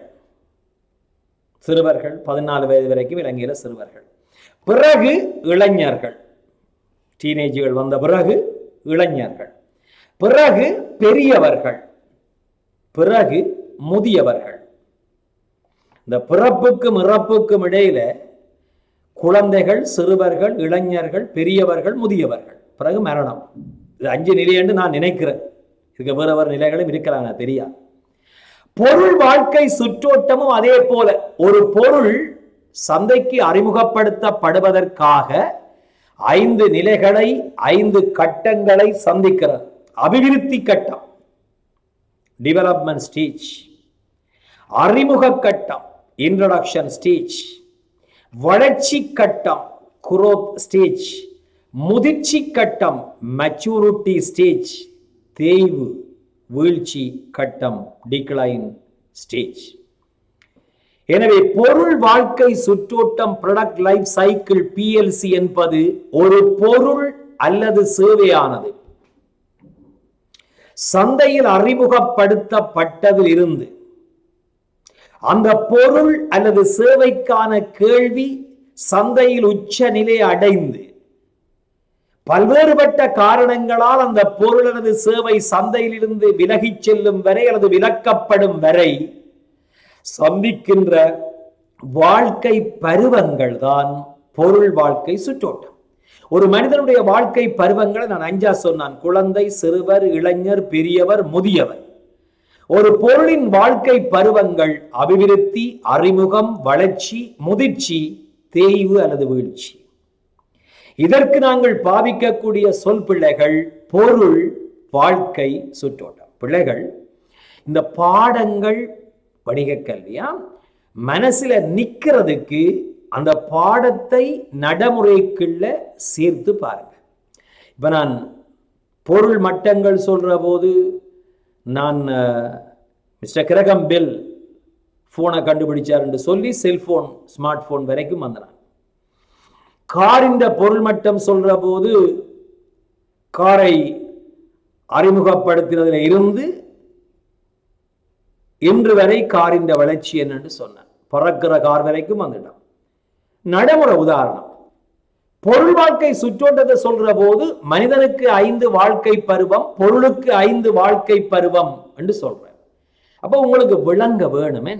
சிறுவர்கள் பதினாலு வயது வரைக்கும் இலங்கையில் சிறுவர்கள் பிறகு இளைஞர்கள் டீனேஜுகள் வந்த பிறகு இளைஞர்கள் பிறகு பெரியவர்கள் பிறகு முதியவர்கள் இந்த பிறப்புக்கும் இறப்புக்கும் இடையில குழந்தைகள் சிறுவர்கள் இளைஞர்கள் பெரியவர்கள் முதியவர்கள் பிறகு மரணம் இது அஞ்சு நிலை என்று நான் நினைக்கிறேன் இதுக்கு வேற வேறு நிலைகளும் இருக்கலாம் எனக்கு தெரியாது பொருள் வாழ்க்கை சுற்றோட்டமும் அதே போல ஒரு பொருள் சந்தைக்கு அறிமுகப்படுத்தப்படுவதற்காக ஐந்து நிலைகளை ஐந்து கட்டங்களை சந்திக்கிறது அபிவிருத்தி கட்டம் டெவலப்மெண்ட் ஸ்டேஜ் அறிமுக கட்டம் இன்ட்ரடக்ஷன் ஸ்டேஜ் வளர்ச்சி கட்டம் குரோத் ஸ்டேஜ் முதிர்ச்சி கட்டம் மெச்சூரிட்டி ஸ்டேஜ் தேய்வு வீழ்ச்சி கட்டம் டிக்ளைன் ஸ்டேஜ் எனவே பொருள் வாழ்க்கை சுற்றோட்டம் ப்ரொடக்ட் லைஃப் சைக்கிள் பிஎல்சி என்பது ஒரு பொருள் அல்லது சேவையானது சந்தையில் அறிமுகப்படுத்தப்பட்டதில் இருந்து அந்த பொருள் அல்லது சேவைக்கான கேள்வி சந்தையில் உச்ச நிலை அடைந்து பல்வேறுபட்ட காரணங்களால் அந்த பொருள் அல்லது சேவை சந்தையிலிருந்து விலகிச் செல்லும் வரை அல்லது விலக்கப்படும் வரை சந்திக்கின்ற வாழ்க்கை பருவங்கள் தான் பொருள் வாழ்க்கை சுற்றோட்டம் ஒரு மனிதனுடைய வாழ்க்கை பருவங்களை நான் அஞ்சா சொன்னான் குழந்தை சிறுவர் இளைஞர் பெரியவர் முதியவர் ஒரு பொருளின் வாழ்க்கை பருவங்கள் அபிவிருத்தி அறிமுகம் வளர்ச்சி முதிர்ச்சி தேய்வு அல்லது வீழ்ச்சி இதற்கு நாங்கள் பாவிக்கக்கூடிய சொல் பிள்ளைகள் பொருள் வாழ்க்கை சுற்றோட்டம் பிள்ளைகள் இந்த பாடங்கள் வணிக கல்வியா மனசுல நிக்கிறதுக்கு அந்த பாடத்தை நடைமுறைக்குள்ள சேர்த்து பாருங்க இப்ப நான் பொருள் மட்டங்கள் சொல்ற போது நான் மிஸ்டர் கிரகம் பெல் ஃபோனை கண்டுபிடிச்சார் என்று சொல்லி செல்போன் ஸ்மார்ட் போன் வரைக்கும் வந்தான் காரின் பொருள் மட்டம் சொல்ற போது காரை அறிமுகப்படுத்தினதுல இருந்து இன்று வரை காரின் வளர்ச்சி என்னன்னு சொன்னேன் பறக்கிற கார் வரைக்கும் வந்துட்டான் நடைமுறை உதாரணம் பொருள் வாழ்க்கை சுற்றோட்டத்தை சொல்ற போது மனிதனுக்கு ஐந்து வாழ்க்கை பருவம் பொருளுக்கு ஐந்து வாழ்க்கை பருவம் என்று சொல்றேன் அப்ப உங்களுக்கு விளங்க வேணுமே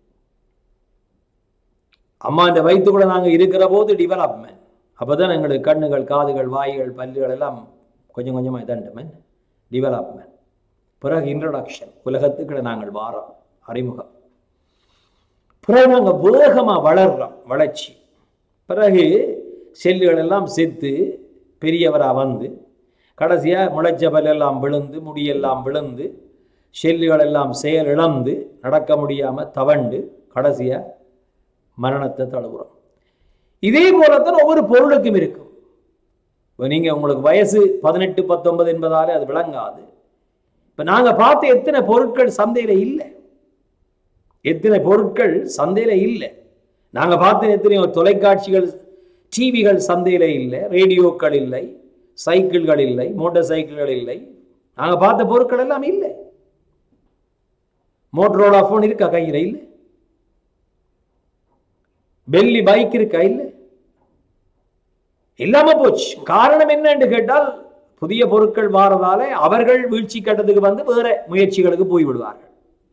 அம்மா இந்த வயிற்றுக்குள்ள நாங்க இருக்கிற போது டெவலப்மெண்ட் அப்பதான் எங்களுக்கு கண்ணுகள் காதுகள் வாய்கள் பல்லுகள் எல்லாம் கொஞ்சம் கொஞ்சமா இதண்டுமே டெவலப்மெண்ட் பிறகு இன்ட்ரடக்ஷன் உலகத்துக்குள்ள நாங்கள் வாரோம் அறிமுகம் பிறகு நாங்கள் வேகமா வளர்றோம் வளர்ச்சி பிறகு செல்லுகள் எல்லாம் செத்து பெரியவராக வந்து கடைசியாக முளைச்ச பல்லெல்லாம் விழுந்து முடியெல்லாம் விழுந்து செல்லுகள் எல்லாம் செயல் இழந்து நடக்க முடியாமல் தவண்டு கடைசியாக மரணத்தை தழுவுறோம் இதே போலத்தான் ஒவ்வொரு பொருளுக்கும் இருக்கும் இப்போ நீங்கள் உங்களுக்கு வயசு பதினெட்டு பத்தொன்பது என்பதாலே அது விளங்காது இப்போ நாங்கள் பார்த்த எத்தனை பொருட்கள் சந்தையில் இல்லை எத்தனை பொருட்கள் சந்தையில் இல்லை நாங்கள் பார்த்த எத்தனையோ தொலைக்காட்சிகள் டிவிகள் சந்தையில் இல்லை ரேடியோக்கள் இல்லை சைக்கிள்கள் இல்லை மோட்டார் சைக்கிள்கள் இல்லை நாங்கள் பார்த்த பொருட்கள் எல்லாம் இல்லை மோட்டரோலா ஃபோன் இருக்கா கையில் இல்லை பெல்லி பைக் இருக்கா இல்லை இல்லாம போச்சு காரணம் என்னன்னு கேட்டால் புதிய பொருட்கள் வாரதால அவர்கள் வீழ்ச்சி கட்டத்துக்கு வந்து வேற முயற்சிகளுக்கு போய் விடுவார்கள்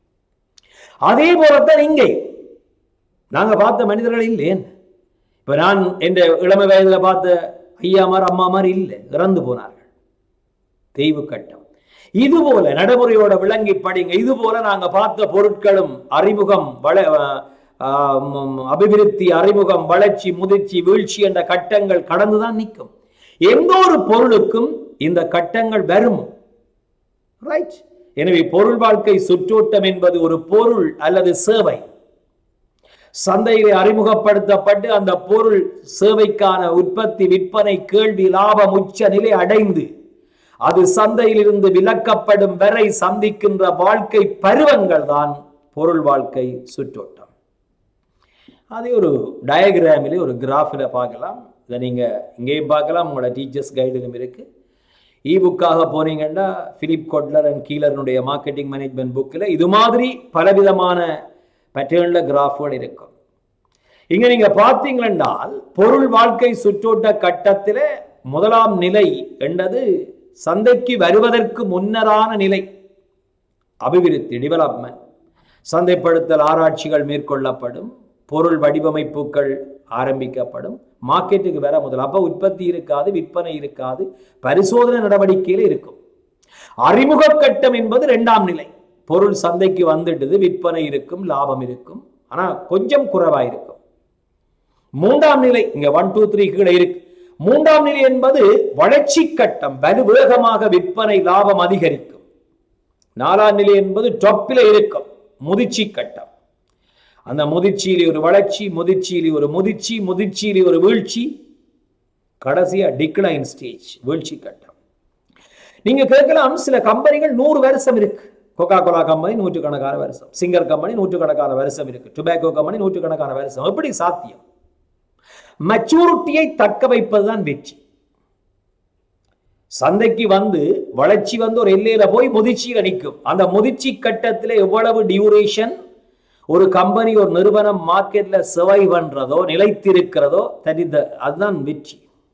அதே போலத்தான் இங்கே நாங்க பார்த்த மனிதர்கள் இல்லேன் இப்ப நான் என்ற இளம வயதுல பார்த்த ஐயாமார் அம்மாமார் இல்லை இறந்து போனார்கள் தெய்வு கட்டம் இது போல நடைமுறையோட விளங்கி படிங்க இது போல நாங்க பார்த்த பொருட்களும் அறிமுகம் வள ஆஹ் ம், அபிவிருத்தி அறிமுகம் வளர்ச்சி முதிர்ச்சி வீழ்ச்சி என்ற கட்டங்கள் கடந்துதான் நிற்கும் எந்த ஒரு பொருளுக்கும் இந்த கட்டங்கள் வரும் ரைட் எனவே பொருள் வாழ்க்கை சுற்றோட்டம் என்பது ஒரு பொருள் அல்லது சேவை சந்தையிலே அறிமுகப்படுத்தப்பட்டு அந்த பொருள் சேவைக்கான உற்பத்தி விற்பனை கேள்வி லாபம் உச்ச நிலை அடைந்து அது சந்தையிலிருந்து விலக்கப்படும் வரை சந்திக்கின்ற வாழ்க்கை பருவங்கள் தான் பொருள் வாழ்க்கை சுற்றோட்டம் அதே ஒரு டயக்ராமிலே ஒரு கிராஃபில் பார்க்கலாம் இதை நீங்கள் இங்கேயும் பார்க்கலாம் உங்களோட டீச்சர்ஸ் கைடிலும் இருக்கு இ புக்காக போனீங்கன்னா பிலிப் கொட்லர் அண்ட் கீலருடைய மார்க்கெட்டிங் மேனேஜ்மெண்ட் புக்கில் இது மாதிரி பலவிதமான பேட்டர்னில் கிராஃப்கள் இருக்கும் இங்க நீங்க பார்த்தீங்களென்றால் பொருள் வாழ்க்கை சுற்றோட்ட கட்டத்திலே முதலாம் நிலை என்றது சந்தைக்கு வருவதற்கு முன்னரான நிலை அபிவிருத்தி டெவலப்மெண்ட் சந்தைப்படுத்தல் ஆராய்ச்சிகள் மேற்கொள்ளப்படும் பொருள் வடிவமைப்புகள் ஆரம்பிக்கப்படும் மார்க்கெட்டுக்கு வர முதல் அப்ப உற்பத்தி இருக்காது விற்பனை இருக்காது பரிசோதனை நடவடிக்கையில இருக்கும் அறிமுக கட்டம் என்பது இரண்டாம் நிலை பொருள் சந்தைக்கு வந்துடுது விற்பனை இருக்கும் லாபம் இருக்கும் ஆனா கொஞ்சம் குறைவா இருக்கும் மூன்றாம் நிலை இங்க ஒன் டூ த்ரீ கீழே இருக்கு மூன்றாம் நிலை என்பது வளர்ச்சி கட்டம் வலு வேகமாக விற்பனை லாபம் அதிகரிக்கும் நாலாம் நிலை என்பது டொப்பில இருக்கும் முதிர்ச்சி கட்டம் அந்த முதிர்ச்சியிலே ஒரு வளர்ச்சி முதிர்ச்சியிலே ஒரு முதிர்ச்சி முதிர்ச்சியிலே ஒரு வீழ்ச்சி கடைசியா டிக்ளைன் ஸ்டேஜ் வீழ்ச்சி கட்டம் நீங்க கேட்கலாம் சில கம்பெனிகள் நூறு வருஷம் இருக்கு கொக்கா கோலா கம்பெனி நூற்றுக்கணக்கான வருஷம் சிங்கர் கம்பெனி நூற்றுக்கணக்கான வருஷம் இருக்கு டுபாக்கோ கம்பெனி நூற்றுக்கணக்கான வருஷம் எப்படி சாத்தியம் மெச்சூரிட்டியை தக்க வைப்பதுதான் வெற்றி சந்தைக்கு வந்து வளர்ச்சி வந்து ஒரு எல்லையில போய் முதிர்ச்சியில நிற்கும் அந்த முதிர்ச்சி கட்டத்தில் எவ்வளவு டியூரேஷன் ஒரு கம்பெனி ஒரு நிறுவனம் மார்க்கெட்ல சர்வை பண்றதோ நிலைத்திருக்கிறதோ தரித அதுதான் வெற்றி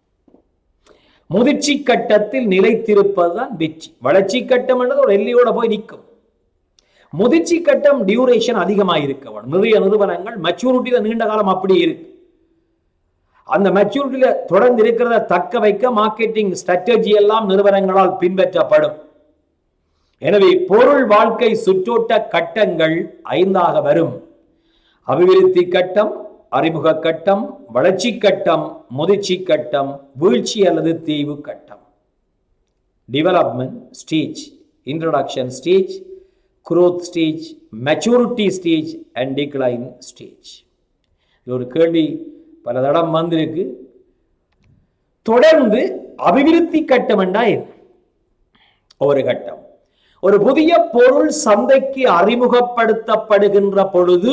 முதிர்ச்சி கட்டத்தில் நிலைத்திருப்பதுதான் வெற்றி வளர்ச்சி கட்டம் என்றது ஒரு எல்லையோட போய் நிற்கும் முதிர்ச்சி கட்டம் டியூரேஷன் அதிகமாக இருக்க வேணும் நிறைய நிறுவனங்கள் மெச்சூரிட்டியில நீண்ட காலம் அப்படி இருக்கு அந்த மெச்சூரிட்டியில தொடர்ந்து இருக்கிறத தக்க வைக்க மார்க்கெட்டிங் ஸ்ட்ராட்டஜி எல்லாம் நிறுவனங்களால் பின்பற்றப்படும் எனவே பொருள் வாழ்க்கை சுற்றோட்ட கட்டங்கள் ஐந்தாக வரும் அபிவிருத்தி கட்டம் அறிமுக கட்டம் வளர்ச்சி கட்டம் முதிர்ச்சி கட்டம் வீழ்ச்சி அல்லது தீவு கட்டம் development stage introduction stage growth stage maturity stage and decline stage இது ஒரு கேள்வி பல தடம் வந்திருக்கு தொடர்ந்து அபிவிருத்தி கட்டம் என்றா என்ன ஒரு கட்டம் ஒரு புதிய பொருள் சந்தைக்கு அறிமுகப்படுத்தப்படுகின்ற பொழுது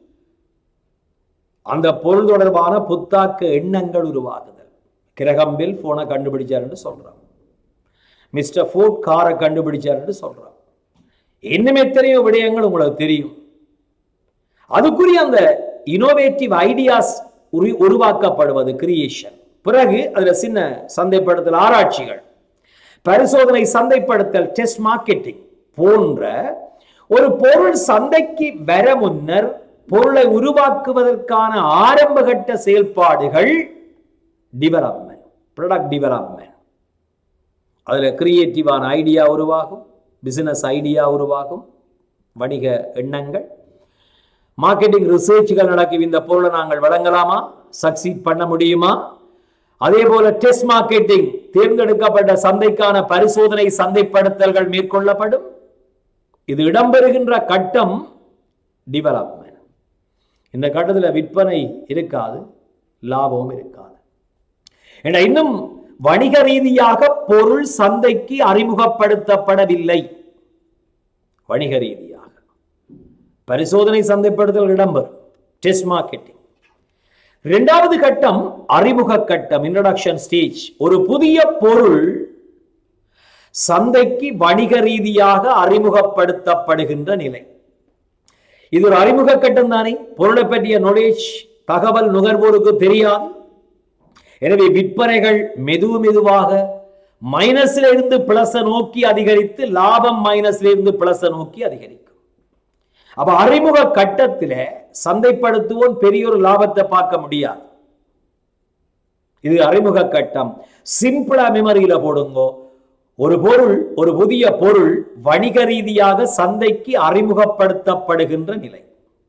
அந்த பொருள் தொடர்பான புத்தாக்க எண்ணங்கள் உருவாகுதல் கிரகம்பில் போனை கண்டுபிடிச்சாருன்னு சொல்றான் மிஸ்டர் ஃபோர்ட் காரை கண்டுபிடிச்சாருன்னு சொல்றான் இன்னும் எத்தனையோ விடயங்கள் உங்களுக்கு தெரியும் அதுக்குரிய அந்த இனோவேட்டிவ் ஐடியாஸ் உரு உருவாக்கப்படுவது கிரியேஷன் பிறகு அதுல சின்ன சந்தைப்படுத்தல் ஆராய்ச்சிகள் பரிசோதனை சந்தைப்படுத்தல் டெஸ்ட் மார்க்கெட்டிங் போன்ற ஒரு பொருள் சந்தைக்கு வர முன்னர் பொருளை உருவாக்குவதற்கான ஆரம்பகட்ட செயல்பாடுகள் டெவலப்மெண்ட் ப்ராடக்ட் டெவலப்மெண்ட் அதுல கிரியேட்டிவான ஐடியா உருவாகும் பிசினஸ் ஐடியா உருவாகும் வணிக எண்ணங்கள் மார்க்கெட்டிங் ரிசர்ச்கள் நடக்கும் இந்த பொருளை நாங்கள் வழங்கலாமா சக்சீட் பண்ண முடியுமா அதே போல டெஸ்ட் மார்க்கெட்டிங் தேர்ந்தெடுக்கப்பட்ட சந்தைக்கான பரிசோதனை சந்தைப்படுத்தல்கள் மேற்கொள்ளப்படும் இது இடம்பெறுகின்ற கட்டம் டெவலப்மெண்ட் இந்த கட்டத்தில் விற்பனை இருக்காது லாபமும் இருக்காது என இன்னும் வணிக ரீதியாக பொருள் சந்தைக்கு அறிமுகப்படுத்தப்படவில்லை வணிக ரீதியாக பரிசோதனை சந்தைப்படுத்தல் இடம்பெறும் டெஸ்ட் மார்க்கெட்டிங் இரண்டாவது கட்டம் அறிமுக கட்டம் இன்ட்ரடக்ஷன் ஸ்டேஜ் ஒரு புதிய பொருள் சந்தைக்கு வணிக ரீதியாக அறிமுகப்படுத்தப்படுகின்ற நிலை இது ஒரு அறிமுக கட்டம் தானே பொருளை பற்றிய நாலேஜ் தகவல் நுகர்வோருக்கு தெரியாது எனவே விற்பனைகள் மெது மெதுவாக மைனஸ்ல இருந்து பிளஸ நோக்கி அதிகரித்து லாபம் மைனஸ்ல இருந்து பிளஸ நோக்கி அதிகரிக்கும் அப்ப அறிமுக கட்டத்தில சந்தைப்படுத்துவோன் பெரிய ஒரு லாபத்தை பார்க்க முடியாது இது அறிமுக கட்டம் சிம்பிளா மெமரியில போடுங்கோ ஒரு பொருள் ஒரு புதிய பொருள் வணிக ரீதியாக சந்தைக்கு அறிமுகப்படுத்தப்படுகின்ற நிலை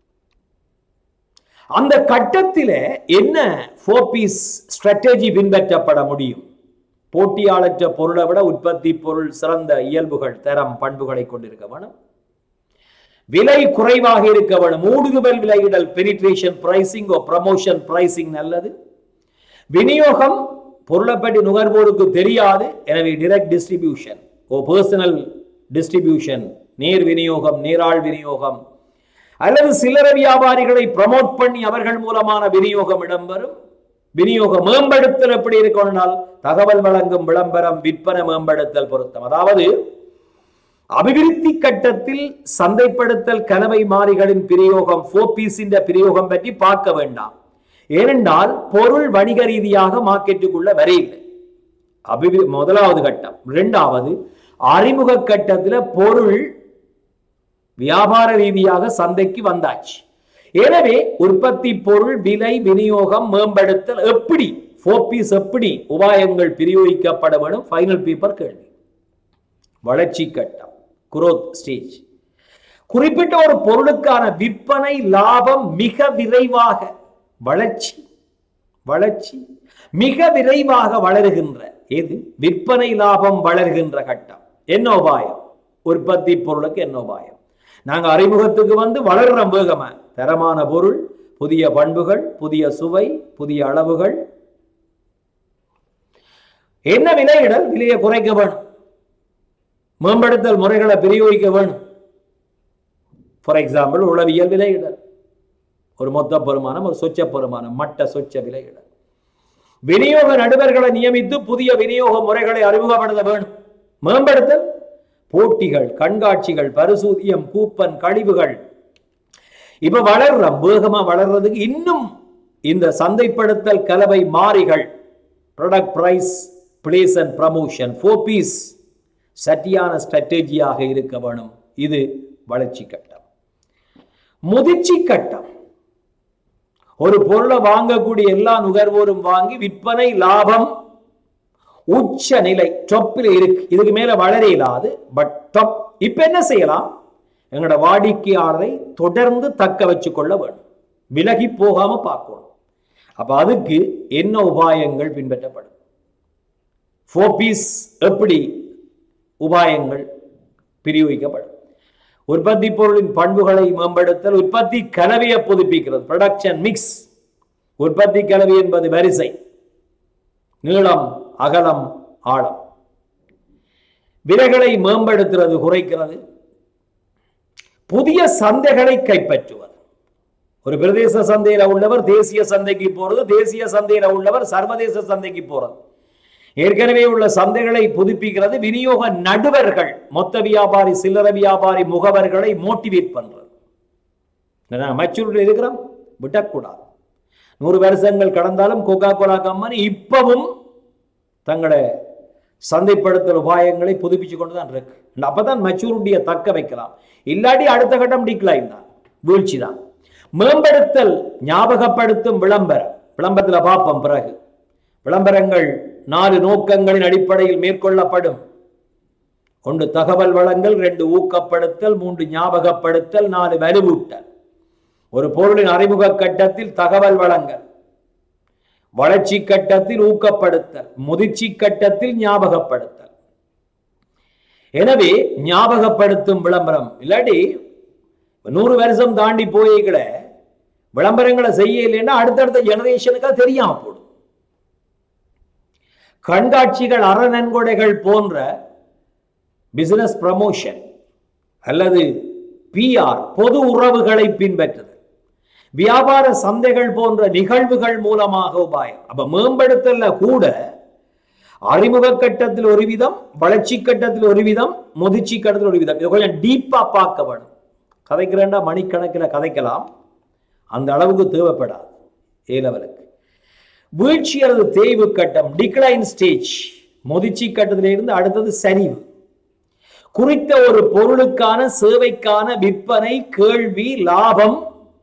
அந்த கட்டத்தில என்ன ஃபோபீஸ் ஸ்ட்ராட்டஜி பின்பற்றப்பட முடியும் போட்டியாளற்ற பொருளை விட உற்பத்தி பொருள் சிறந்த இயல்புகள் தரம் பண்புகளை கொண்டிருக்க வேணும் விலை குறைவாக இருக்க வேணும் ஊடுகுவல் விலையிடல் penetration pricing or promotion pricing நல்லது விநியோகம் பொருளை பற்றி நுகர்வோருக்கு தெரியாது எனவே direct distribution or personal distribution நேர் விநியோகம் நேராள் விநியோகம் அல்லது சில்லறை வியாபாரிகளை ப்ரமோட் பண்ணி அவர்கள் மூலமான விநியோகம் இடம்பெறும் விநியோக மேம்படுத்தல் எப்படி இருக்கணும்னால் தகவல் வழங்கும் விளம்பரம் விற்பனை மேம்படுத்தல் பொருத்தம் அதாவது அபிவிருத்தி கட்டத்தில் சந்தைப்படுத்தல் கலவை மாறிகளின் பிரயோகம் போபீஸின் பிரயோகம் பற்றி பார்க்க வேண்டாம் ஏனென்றால் பொருள் வணிக ரீதியாக மார்க்கெட்டுக்குள்ள வரையில்லை அபிவி முதலாவது கட்டம் இரண்டாவது அறிமுக கட்டத்துல பொருள் வியாபார ரீதியாக சந்தைக்கு வந்தாச்சு எனவே உற்பத்தி பொருள் விலை விநியோகம் மேம்படுத்தல் எப்படி போபீஸ் எப்படி உபாயங்கள் பிரயோகிக்கப்பட வேண்டும் ஃபைனல் பேப்பர் கேள்வி வளர்ச்சி கட்டம் குரோத் ஸ்டேஜ் குறிப்பிட்ட ஒரு பொருளுக்கான விற்பனை லாபம் மிக விரைவாக வளர்ச்சி வளர்ச்சி மிக விரைவாக வளருகின்ற எது விற்பனை லாபம் வளர்கின்ற கட்டம் என்ன உபாயம் உற்பத்தி பொருளுக்கு என்ன உபாயம் நாங்க அறிமுகத்துக்கு வந்து வளர்றோம் வேகமா தரமான பொருள் புதிய பண்புகள் புதிய சுவை புதிய அளவுகள் என்ன விலையிடல் விலையை குறைக்க வேணும் மேம்படுத்தல் முறைகளை பிரயோகிக்க வேணும் ஃபார் எக்ஸாம்பிள் உளவியல் விலையிடல் ஒரு மொத்த பெருமானம் ஒரு சொச்ச பெருமானம் மட்ட சொச்ச விலையிடல் விநியோக நடுவர்களை நியமித்து புதிய விநியோக முறைகளை அறிமுகப்படுத்த வேணும் மேம்படுத்தல் போட்டிகள் கண்காட்சிகள் பரிசூதியம் கூப்பன் கழிவுகள் இப்ப வளர்றோம் வேகமா வளர்றதுக்கு இன்னும் இந்த சந்தைப்படுத்தல் கலவை மாறிகள் product price place and promotion four Ps சட்டியான ஸ்ட்ராட்டஜியாக இருக்க வேணும் இது வளர்ச்சி கட்டம் முதிர்ச்சி கட்டம் ஒரு பொருளை வாங்கக்கூடிய எல்லா நுகர்வோரும் வாங்கி விற்பனை லாபம் உச்ச நிலை டொப்பில் இருக்கு இதுக்கு மேல வளர இயலாது பட் டொப் இப்ப என்ன செய்யலாம் எங்களோட வாடிக்கையாளரை தொடர்ந்து தக்க வச்சு கொள்ள வேண்டும் விலகி போகாம பார்க்கணும் அப்ப அதுக்கு என்ன உபாயங்கள் பின்பற்றப்படும் ஃபோபீஸ் எப்படி உபாயங்கள் பிரயோகிக்கப்படும் உற்பத்தி பொருளின் பண்புகளை மேம்படுத்தல் உற்பத்தி கலவையை புதுப்பிக்கிறது ப்ரொடக்ஷன் மிக்ஸ் உற்பத்தி கலவை என்பது வரிசை நீளம் அகலம் ஆழம் விலைகளை மேம்படுத்துறது குறைக்கிறது புதிய சந்தைகளை கைப்பற்றுவது ஒரு பிரதேச சந்தையில உள்ளவர் தேசிய சந்தைக்கு போறது தேசிய சந்தையில உள்ளவர் சர்வதேச சந்தைக்கு போறது ஏற்கனவே உள்ள சந்தைகளை புதுப்பிக்கிறது விநியோக நடுவர்கள் மொத்த வியாபாரி சில்லறை வியாபாரி முகவர்களை மோட்டிவேட் பண்றது மெச்சூரிட்டி இருக்கிறோம் விடக்கூடாது நூறு வருஷங்கள் கடந்தாலும் கோகா கோலா கம்பெனி இப்பவும் தங்களை சந்தைப்படுத்தல் உபாயங்களை புதுப்பிச்சு கொண்டு தான் இருக்கு அப்பதான் மெச்சூரிட்டியை தக்க வைக்கலாம் இல்லாட்டி அடுத்த கட்டம் டிக்ளைன் தான் வீழ்ச்சி தான் மேம்படுத்தல் ஞாபகப்படுத்தும் விளம்பரம் விளம்பரத்தில் பார்ப்போம் பிறகு விளம்பரங்கள் நாலு நோக்கங்களின் அடிப்படையில் மேற்கொள்ளப்படும் ஒன்று தகவல் வழங்கல் ரெண்டு ஊக்கப்படுத்தல் மூன்று ஞாபகப்படுத்தல் நாலு வலுவூட்டல் ஒரு பொருளின் அறிமுக கட்டத்தில் தகவல் வழங்கல் வளர்ச்சி கட்டத்தில் ஊக்கப்படுத்தல் முதிர்ச்சி கட்டத்தில் ஞாபகப்படுத்தல் எனவே ஞாபகப்படுத்தும் விளம்பரம் இல்லாட்டி நூறு வருஷம் தாண்டி போய்களை விளம்பரங்களை செய்ய இல்லைன்னா அடுத்தடுத்த ஜெனரேஷனுக்கு அது தெரியாம போடும் கண்காட்சிகள் அறநன்கொடைகள் போன்ற பிசினஸ் ப்ரமோஷன் அல்லது பிஆர் பொது உறவுகளை பின்பற்றுதல் வியாபார சந்தைகள் போன்ற நிகழ்வுகள் மூலமாக உபாயம் அப்ப மேம்படுத்தல கூட அறிமுக கட்டத்தில் ஒரு விதம் வளர்ச்சி கட்டத்தில் ஒரு விதம் முதிர்ச்சி கட்டத்தில் ஒரு விதம் இதை கொஞ்சம் டீப்பா பார்க்க வேணும் கதைக்கிறேன்டா மணிக்கணக்கில் கதைக்கலாம் அந்த அளவுக்கு தேவைப்படாது ஏ லெவலுக்கு வீழ்ச்சி அல்லது தேய்வு கட்டம் டிக்ளைன் ஸ்டேஜ் முதிர்ச்சி கட்டத்திலிருந்து அடுத்தது சரிவு குறித்த ஒரு பொருளுக்கான சேவைக்கான விற்பனை கேள்வி லாபம்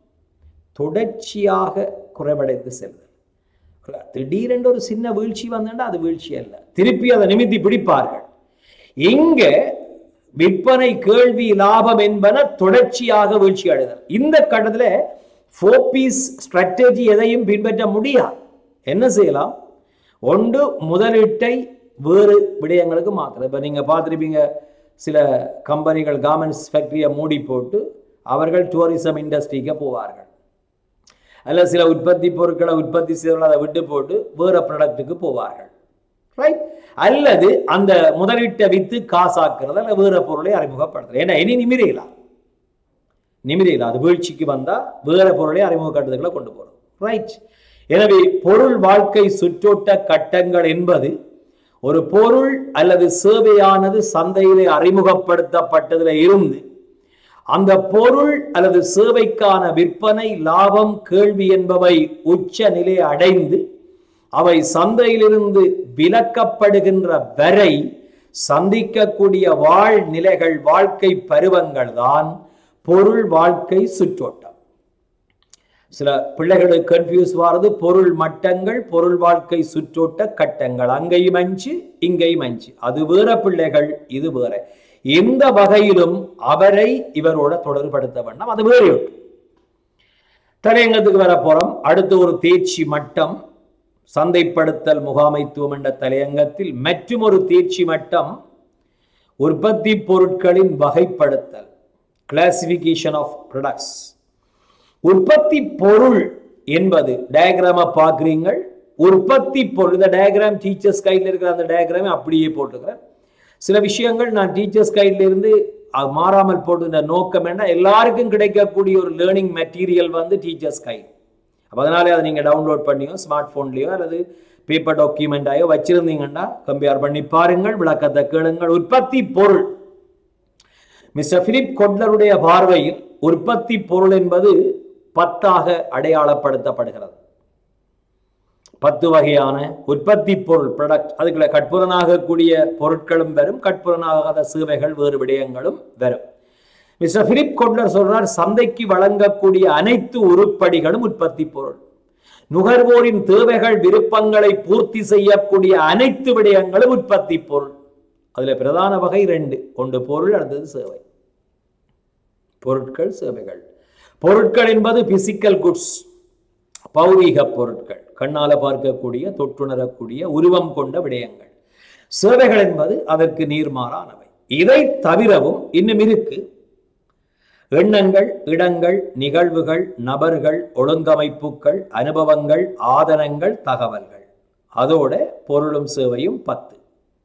தொடர்ச்சியாக குறைவடைந்து செல்வது திடீரென்று ஒரு சின்ன வீழ்ச்சி வந்தா அது வீழ்ச்சி அல்ல திருப்பி அதை நிமித்தி பிடிப்பார்கள் இங்க விற்பனை கேள்வி லாபம் என்பன தொடர்ச்சியாக வீழ்ச்சி அடைதல் இந்த கட்டத்துல ஃபோபீஸ் ஸ்ட்ராட்டஜி எதையும் பின்பற்ற முடியாது என்ன செய்யலாம் ஒன்று முதலீட்டை வேறு விடயங்களுக்கு மாற்றலாம் இப்போ நீங்கள் பார்த்துருப்பீங்க சில கம்பெனிகள் கார்மெண்ட்ஸ் ஃபேக்டரியை மூடி போட்டு அவர்கள் டூரிசம் இண்டஸ்ட்ரிக்கு போவார்கள் அல்ல சில உற்பத்தி பொருட்களை உற்பத்தி செய்வர்கள் அதை விட்டு போட்டு வேற ப்ராடக்ட்டுக்கு போவார்கள் ரைட் அல்லது அந்த முதலீட்டை வித்து காசாக்குறது அல்ல வேற பொருளை அறிமுகப்படுத்துறது ஏன்னா இனி நிமிரையிலாம் நிமிரையில அது வீழ்ச்சிக்கு வந்தா வேற பொருளை அறிமுகப்படுத்துகளை கொண்டு போறோம் ரைட் எனவே பொருள் வாழ்க்கை சுற்றோட்ட கட்டங்கள் என்பது ஒரு பொருள் அல்லது சேவையானது சந்தையிலே அறிமுகப்படுத்தப்பட்டதுல இருந்து அந்த பொருள் அல்லது சேவைக்கான விற்பனை லாபம் கேள்வி என்பவை உச்ச நிலை அடைந்து அவை சந்தையிலிருந்து விலக்கப்படுகின்ற வரை சந்திக்கக்கூடிய வாழ் நிலைகள் வாழ்க்கை பருவங்கள் தான் பொருள் வாழ்க்கை சுற்றோட்டம் சில பிள்ளைகளுக்கு கன்ஃபியூஸ் வாரது பொருள் மட்டங்கள் பொருள் வாழ்க்கை சுற்றோட்ட கட்டங்கள் அங்கேயும் அஞ்சு இங்கேயும் அஞ்சு அது வேற பிள்ளைகள் இது வேற எந்த வகையிலும் அவரை இவரோட தொடர்படுத்த வேண்டாம் அது வேறு ஒன்று தலையங்கத்துக்கு வர போறோம் அடுத்து ஒரு தேர்ச்சி மட்டம் சந்தைப்படுத்தல் முகாமைத்துவம் என்ற தலையங்கத்தில் மற்றும் ஒரு தேர்ச்சி மட்டம் உற்பத்தி பொருட்களின் வகைப்படுத்தல் கிளாசிபிகேஷன் ஆஃப் ப்ரொடக்ட்ஸ் உற்பத்தி பொருள் என்பது டயக்ராம பார்க்குறீங்கள் உற்பத்தி பொருள் இந்த டயக்ராம் டீச்சர்ஸ் கையில் இருக்கிற அந்த டயக்ராமை அப்படியே போட்டுக்கிறேன் சில விஷயங்கள் நான் டீச்சர்ஸ் கையில் இருந்து அது மாறாமல் போட்டுன்ற நோக்கம் என்ன எல்லாருக்கும் கிடைக்கக்கூடிய ஒரு லேர்னிங் மெட்டீரியல் வந்து டீச்சர்ஸ் கை அப்போ அதனாலே அதை நீங்கள் டவுன்லோட் பண்ணியோ ஸ்மார்ட் ஃபோன்லேயோ அல்லது பேப்பர் டாக்குமெண்டாயோ வச்சிருந்தீங்கன்னா கம்பேர் பண்ணி பாருங்கள் விளக்கத்தை கேளுங்கள் உற்பத்தி பொருள் மிஸ்டர் பிலிப் கொட்லருடைய பார்வையில் உற்பத்தி பொருள் என்பது பத்தாக அடையாளப்படுத்தப்படுகிறது பத்து வகையான உற்பத்தி பொருள் ப்ராடக்ட் அதுக்குள்ள கட்புறனாகக்கூடிய பொருட்களும் வரும் கட்புறனாகாத சேவைகள் வேறு விடயங்களும் வரும் மிஸ்டர் பிலிப் கொட்லர் சொல்றார் சந்தைக்கு வழங்கக்கூடிய அனைத்து உருப்படிகளும் உற்பத்தி பொருள் நுகர்வோரின் தேவைகள் விருப்பங்களை பூர்த்தி செய்யக்கூடிய அனைத்து விடயங்களும் உற்பத்தி பொருள் அதுல பிரதான வகை ரெண்டு ஒன்று பொருள் அடுத்தது சேவை பொருட்கள் சேவைகள் பொருட்கள் என்பது பிசிக்கல் குட்ஸ் பௌதீக பொருட்கள் கண்ணால பார்க்கக்கூடிய தொட்டுணரக்கூடிய உருவம் கொண்ட விடயங்கள் சேவைகள் என்பது அதற்கு நீர்மாறானவை இதை தவிரவும் இன்னும் இருக்கு எண்ணங்கள் இடங்கள் நிகழ்வுகள் நபர்கள் ஒழுங்கமைப்புகள் அனுபவங்கள் ஆதனங்கள் தகவல்கள் அதோட பொருளும் சேவையும் பத்து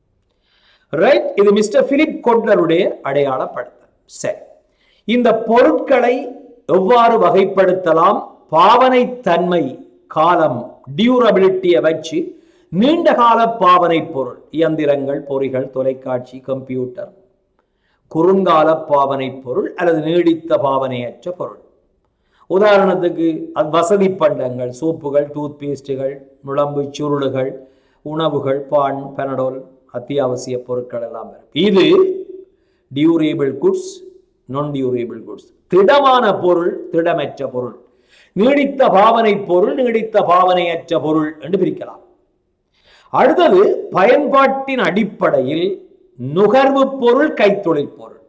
ரைட் இது மிஸ்டர் பிலிப் கொட்லருடைய அடையாளப்படுத்தல் சரி இந்த பொருட்களை எவ்வாறு வகைப்படுத்தலாம் பாவனை தன்மை காலம் டியூரபிலிட்டியை வச்சு நீண்ட கால பாவனை பொருள் இயந்திரங்கள் பொறிகள் தொலைக்காட்சி கம்ப்யூட்டர் குறுங்கால பாவனை பொருள் அல்லது நீடித்த பாவனையற்ற பொருள் உதாரணத்துக்கு அது வசதி பண்டங்கள் சோப்புகள் டூத் பேஸ்ட்டுகள் நுழம்பு சுருளுகள் உணவுகள் பான் பெனடோல் அத்தியாவசிய பொருட்கள் எல்லாம் வரும் இது டியூரேபிள் குட்ஸ் நான் டியூரேபிள் குட்ஸ் திடமான பொருள் திடமற்ற பொருள் நீடித்த பாவனை பொருள் நீடித்த பாவனையற்ற பொருள் என்று பிரிக்கலாம் அடுத்தது பயன்பாட்டின் அடிப்படையில் நுகர்வு பொருள் கைத்தொழில் பொருள்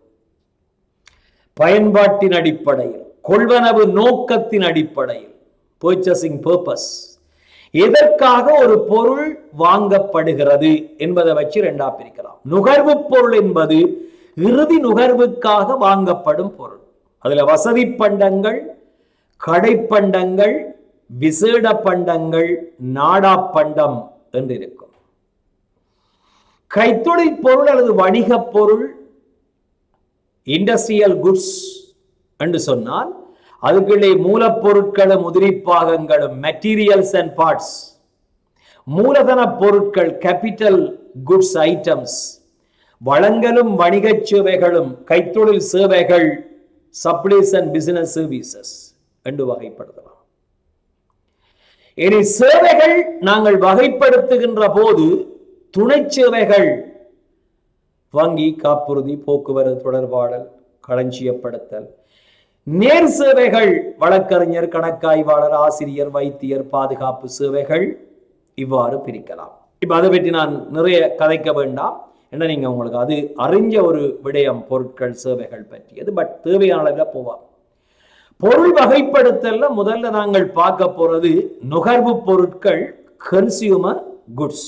பயன்பாட்டின் அடிப்படையில் கொள்வனவு நோக்கத்தின் அடிப்படையில் பர்ச்சசிங் பர்பஸ் எதற்காக ஒரு பொருள் வாங்கப்படுகிறது என்பதை வச்சு ரெண்டா பிரிக்கலாம் நுகர்வு பொருள் என்பது இறுதி நுகர்வுக்காக வாங்கப்படும் பொருள் அதுல வசதி பண்டங்கள் கடைப்பண்டங்கள் விசேட பண்டங்கள் நாடா பண்டம் என்று இருக்கும் கைத்தொழில் பொருள் அல்லது வணிக பொருள் இண்டஸ்ட்ரியல் குட்ஸ் என்று சொன்னால் அதுக்குள்ளே மூலப்பொருட்களும் உதிரிப்பாகங்களும் மெட்டீரியல்ஸ் அண்ட் பார்ட்ஸ் மூலதன பொருட்கள் கேபிட்டல் குட்ஸ் ஐட்டம்ஸ் வளங்களும் வணிகச் சேவைகளும் கைத்தொழில் சேவைகள் சப்ளைஸ் அண்ட் பிசினஸ் சர்வீசஸ் என்று வகைப்படுத்தலாம் இனி சேவைகள் நாங்கள் வகைப்படுத்துகின்ற போது துணை சேவைகள் வங்கி காப்புறுதி போக்குவரத்து தொடர்பாடல் களஞ்சியப்படுத்தல் நேர் சேவைகள் வழக்கறிஞர் கணக்காய்வாளர் ஆசிரியர் வைத்தியர் பாதுகாப்பு சேவைகள் இவ்வாறு பிரிக்கலாம் இப்ப அதை பற்றி நான் நிறைய கதைக்க வேண்டாம் என்ன நீங்க உங்களுக்கு அது அறிஞ்ச ஒரு விடயம் பொருட்கள் சேவைகள் பற்றியது பட் தேவையான அளவில் போவாங்க பொருள் வகைப்படுத்தல்ல முதல்ல நாங்கள் பார்க்க போறது நுகர்வு பொருட்கள் கன்சியூமர் குட்ஸ்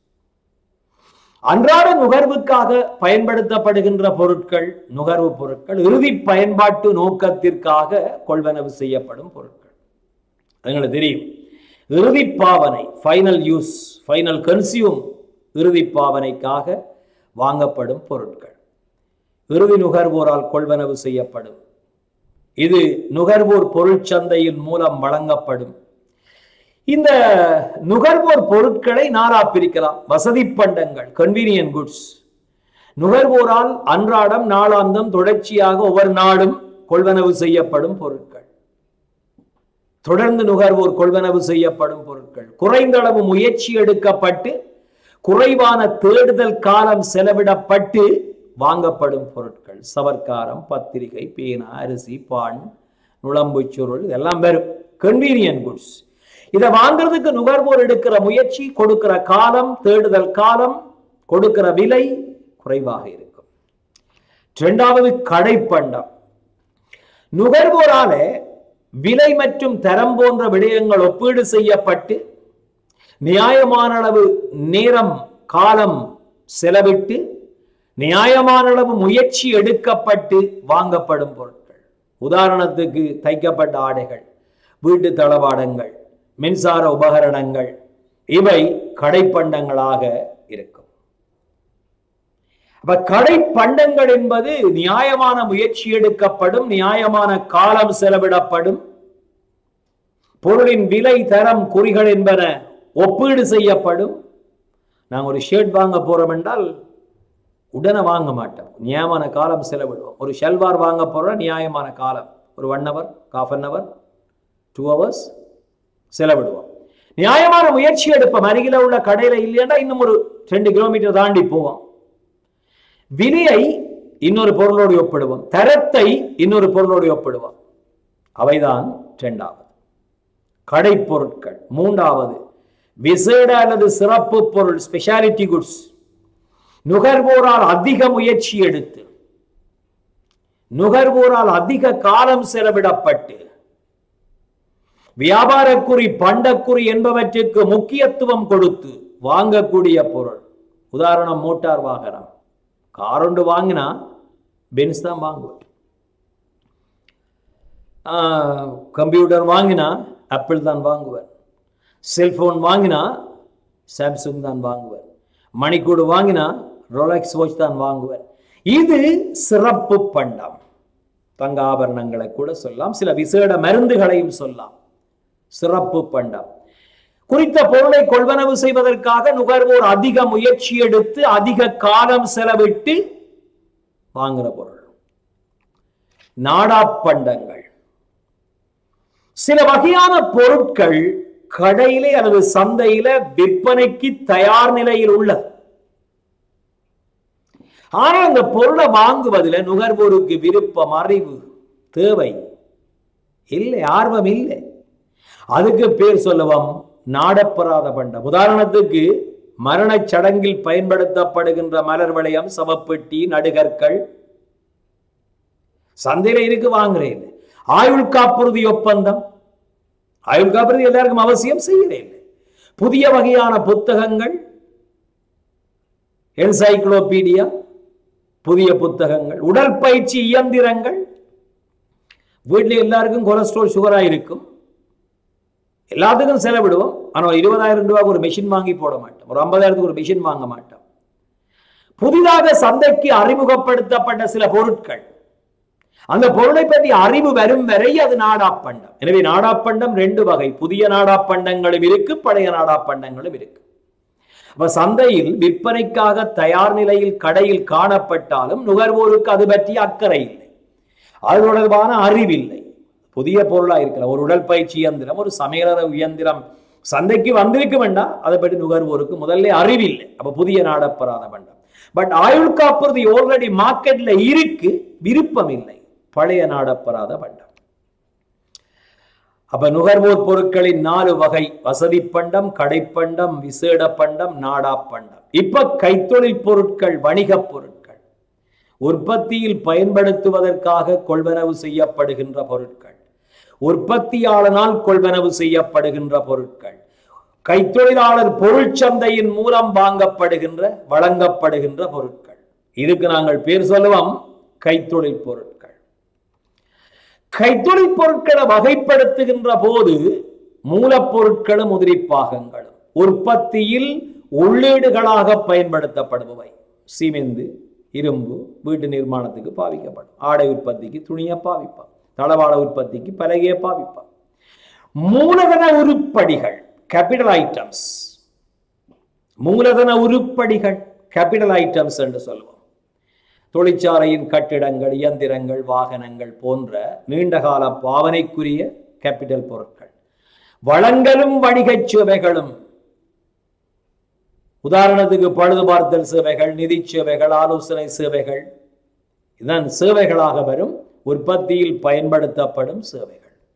அன்றாட நுகர்வுக்காக பயன்படுத்தப்படுகின்ற பொருட்கள் நுகர்வு பொருட்கள் இறுதி பயன்பாட்டு நோக்கத்திற்காக கொள்வனவு செய்யப்படும் பொருட்கள் எங்களுக்கு தெரியும் இறுதி பாவனை ஃபைனல் யூஸ் ஃபைனல் கன்சியூம் இறுதி பாவனைக்காக வாங்கப்படும் பொருட்கள் இறுதி நுகர்வோரால் கொள்வனவு செய்யப்படும் இது நுகர்வோர் பொருள் சந்தையின் மூலம் வழங்கப்படும் இந்த நுகர்வோர் பொருட்களை நாரா பிரிக்கலாம் வசதி பண்டங்கள் கன்வீனியன்ட் குட்ஸ் நுகர்வோரால் அன்றாடம் நாளாந்தம் தொடர்ச்சியாக ஒவ்வொரு நாடும் கொள்வனவு செய்யப்படும் பொருட்கள் தொடர்ந்து நுகர்வோர் கொள்வனவு செய்யப்படும் பொருட்கள் குறைந்த அளவு முயற்சி எடுக்கப்பட்டு குறைவான தேடுதல் காலம் செலவிடப்பட்டு வாங்கப்படும் பொருட்கள் சவர்க்காரம் பத்திரிகை பேனா அரிசி பான் நுழம்பு சுருள் இதெல்லாம் வரும் கன்வீனியன்ட் குட்ஸ் இதை வாங்குறதுக்கு நுகர்வோர் எடுக்கிற முயற்சி கொடுக்கிற காலம் தேடுதல் காலம் கொடுக்கிற விலை குறைவாக இருக்கும் இரண்டாவது கடைப்பண்டம் நுகர்வோரால விலை மற்றும் தரம் போன்ற விடயங்கள் ஒப்பீடு செய்யப்பட்டு நியாயமான அளவு நேரம் காலம் செலவிட்டு நியாயமான அளவு முயற்சி எடுக்கப்பட்டு வாங்கப்படும் பொருட்கள் உதாரணத்துக்கு தைக்கப்பட்ட ஆடைகள் வீட்டு தளவாடங்கள் மின்சார உபகரணங்கள் இவை கடைப்பண்டங்களாக இருக்கும் அப்ப கடை பண்டங்கள் என்பது நியாயமான முயற்சி எடுக்கப்படும் நியாயமான காலம் செலவிடப்படும் பொருளின் விலை தரம் குறிகள் என்பன ஒப்பீடு செய்யப்படும் நாங்கள் ஒரு ஷர்ட் வாங்க போறோம் என்றால் உடனே வாங்க மாட்டோம் நியாயமான காலம் செலவிடுவோம் ஒரு ஷெல்வார் வாங்க போறோம் நியாயமான காலம் ஒரு one hour half an hour two hours செலவிடுவோம் நியாயமான முயற்சி எடுப்போம் அருகில உள்ள கடையில இல்லையா இன்னும் ஒரு ரெண்டு கிலோமீட்டர் தாண்டி போவோம் விலையை இன்னொரு பொருளோடு ஒப்பிடுவோம் தரத்தை இன்னொரு பொருளோடு ஒப்பிடுவோம் அவைதான் இரண்டாவது கடை பொருட்கள் மூன்றாவது விசேட அல்லது சிறப்பு பொருள் ஸ்பெஷாலிட்டி குட்ஸ் நுகர்வோரால் அதிக முயற்சி எடுத்து நுகர்வோரால் அதிக காலம் செலவிடப்பட்டு வியாபாரக்குறி பண்டக்குறி என்பவற்றுக்கு முக்கியத்துவம் கொடுத்து வாங்கக்கூடிய பொருள் உதாரணம் மோட்டார் வாகனம் கார் ஒன்று வாங்கினா பென்ஸ் தான் வாங்குவேன் கம்ப்யூட்டர் வாங்கினா ஆப்பிள் தான் வாங்குவேன் செல்போன் வாங்கினா சாம்சங் தான் வாங்குவேன் மணிக்கூடு வாங்கினா ரோலக்ஸ் வாட்ச் தான் வாங்குவேன் இது சிறப்பு பண்டம் தங்க ஆபரணங்களை கூட சொல்லலாம் சில விசேட மருந்துகளையும் சொல்லலாம் சிறப்பு பண்டம் குறித்த பொருளை கொள்வனவு செய்வதற்காக நுகர்வோர் அதிக முயற்சி எடுத்து அதிக காலம் செலவிட்டு வாங்குற பொருள் நாடாப்பண்டங்கள் சில வகையான பொருட்கள் கடையிலே அல்லது சந்தையில விற்பனைக்கு தயார் நிலையில் உள்ளது ஆனால் அந்த பொருளை வாங்குவதில் நுகர்வோருக்கு விருப்பம் அறிவு தேவை இல்லை ஆர்வம் இல்லை அதுக்கு பேர் சொல்லுவோம் நாடப்பெறாத பண்டம் உதாரணத்துக்கு மரணச் சடங்கில் பயன்படுத்தப்படுகின்ற மலர் வளையம் சவப்பெட்டி நடுகற்கள் சந்தையில இருக்கு வாங்குறேன் ஆயுள் காப்புறுதி ஒப்பந்தம் ஆயுள் காப்புறுதி எல்லாருக்கும் அவசியம் செய்கிறேன் புதிய வகையான புத்தகங்கள் என்சைக்ளோபீடியா புதிய புத்தகங்கள் உடற்பயிற்சி இயந்திரங்கள் வீட்டில் எல்லாருக்கும் கொலஸ்ட்ரால் சுகரா இருக்கும் எல்லாத்துக்கும் செலவிடுவோம் ஆனால் இருபதாயிரம் ரூபாய்க்கு ஒரு மிஷின் வாங்கி போட மாட்டோம் ஒரு ஐம்பதாயிரத்துக்கு ஒரு மிஷின் வாங்க மாட்டோம் புதிதாக சந்தைக்கு அறிமுகப்படுத்தப்பட்ட சில பொருட்கள் அந்த பொருளை பற்றி அறிவு வரும் வரை அது நாடாப்பண்டம் எனவே நாடாப்பண்டம் ரெண்டு வகை புதிய நாடாப்பண்டங்களும் இருக்கு பழைய நாடாப்பண்டங்களும் இருக்கு அப்ப சந்தையில் விற்பனைக்காக தயார் நிலையில் கடையில் காணப்பட்டாலும் நுகர்வோருக்கு அது பற்றி அக்கறை இல்லை அது தொடர்பான அறிவில்லை புதிய பொருளா இருக்கலாம் ஒரு உடற்பயிற்சி இயந்திரம் ஒரு சமையலற இயந்திரம் சந்தைக்கு வந்திருக்க வேண்டாம் அதை பற்றி நுகர்வோருக்கு முதல்ல அறிவில்லை அப்ப புதிய நாடப்பராத பண்டம் பட் ஆயுள் காப்புறுதி ஆல்ரெடி மார்க்கெட்ல இருக்கு விருப்பம் இல்லை பழைய நாடப்பராத பண்டம் அப்ப நுகர்வோர் பொருட்களின் நாலு வகை வசதி பண்டம் கடைப்பண்டம் விசேட பண்டம் நாடா பண்டம் இப்ப கைத்தொழில் பொருட்கள் வணிகப் பொருட்கள் உற்பத்தியில் பயன்படுத்துவதற்காக கொள்வனவு செய்யப்படுகின்ற பொருட்கள் உற்பத்தியாளனால் கொள்வனவு செய்யப்படுகின்ற பொருட்கள் கைத்தொழிலாளர் பொருள் சந்தையின் மூலம் வாங்கப்படுகின்ற வழங்கப்படுகின்ற பொருட்கள் இதுக்கு நாங்கள் பேர் சொல்லுவோம் கைத்தொழில் பொருட்கள் கைத்தொழில் பொருட்களை வகைப்படுத்துகின்ற போது மூலப்பொருட்களும் உதிரிப்பாகங்களும் உற்பத்தியில் உள்ளீடுகளாக பயன்படுத்தப்படுபவை சீமெந்து இரும்பு வீட்டு நிர்மாணத்துக்கு பாவிக்கப்படும் ஆடை உற்பத்திக்கு துணியை பாவிப்பான் தளவாட உற்பத்திக்கு பலகையை பாவிப்பான் மூலதன உருப்படிகள் கேபிட்டல் ஐட்டம்ஸ் மூலதன உருப்படிகள் கேபிட்டல் ஐட்டம்ஸ் என்று சொல்லுவோம் தொழிற்சாலையின் கட்டிடங்கள் இயந்திரங்கள் வாகனங்கள் போன்ற நீண்டகால பாவனைக்குரிய கேபிட்டல் பொருட்கள் வளங்களும் வணிகச் சேவைகளும் உதாரணத்துக்கு பழுது பார்த்தல் சேவைகள் நிதி சேவைகள் ஆலோசனை சேவைகள் இதன் சேவைகளாக வரும் உற்பத்தியில் பயன்படுத்தப்படும் சேவைகள்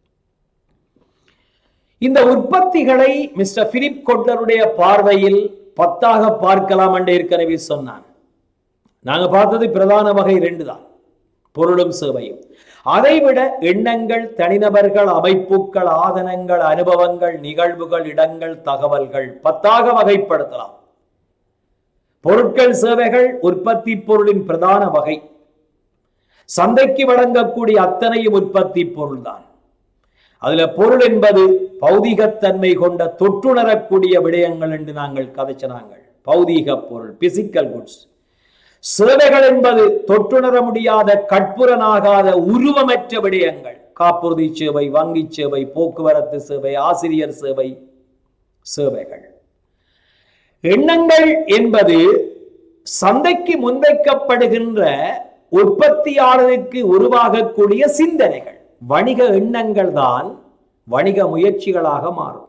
இந்த உற்பத்திகளை மிஸ்டர் பிலிப் கொட்லருடைய பார்வையில் பத்தாக பார்க்கலாம் என்று ஏற்கனவே சொன்னான் நாங்க பார்த்தது பிரதான வகை ரெண்டு தான் பொருளும் சேவையும் அதைவிட எண்ணங்கள் தனிநபர்கள் அமைப்புகள் ஆதனங்கள் அனுபவங்கள் நிகழ்வுகள் இடங்கள் தகவல்கள் பத்தாக வகைப்படுத்தலாம் பொருட்கள் சேவைகள் உற்பத்தி பொருளின் பிரதான வகை சந்தைக்கு வழங்கக்கூடிய அத்தனையும் உற்பத்தி பொருள்தான் அதுல பொருள் என்பது பௌதிகத்தன்மை கொண்ட தொற்றுணரக்கூடிய விடயங்கள் என்று நாங்கள் கதைச்சனாங்கள் பௌதீக பொருள் பிசிக்கல் குட்ஸ் சேவைகள் என்பது தொற்றுணர முடியாத கட்புறனாகாத உருவமற்ற விடயங்கள் காப்புறுதி சேவை வங்கி சேவை போக்குவரத்து சேவை ஆசிரியர் சேவை சேவைகள் எண்ணங்கள் என்பது சந்தைக்கு முன்வைக்கப்படுகின்ற உற்பத்தியாளருக்கு உருவாகக்கூடிய சிந்தனைகள் வணிக எண்ணங்கள் தான் வணிக முயற்சிகளாக மாறும்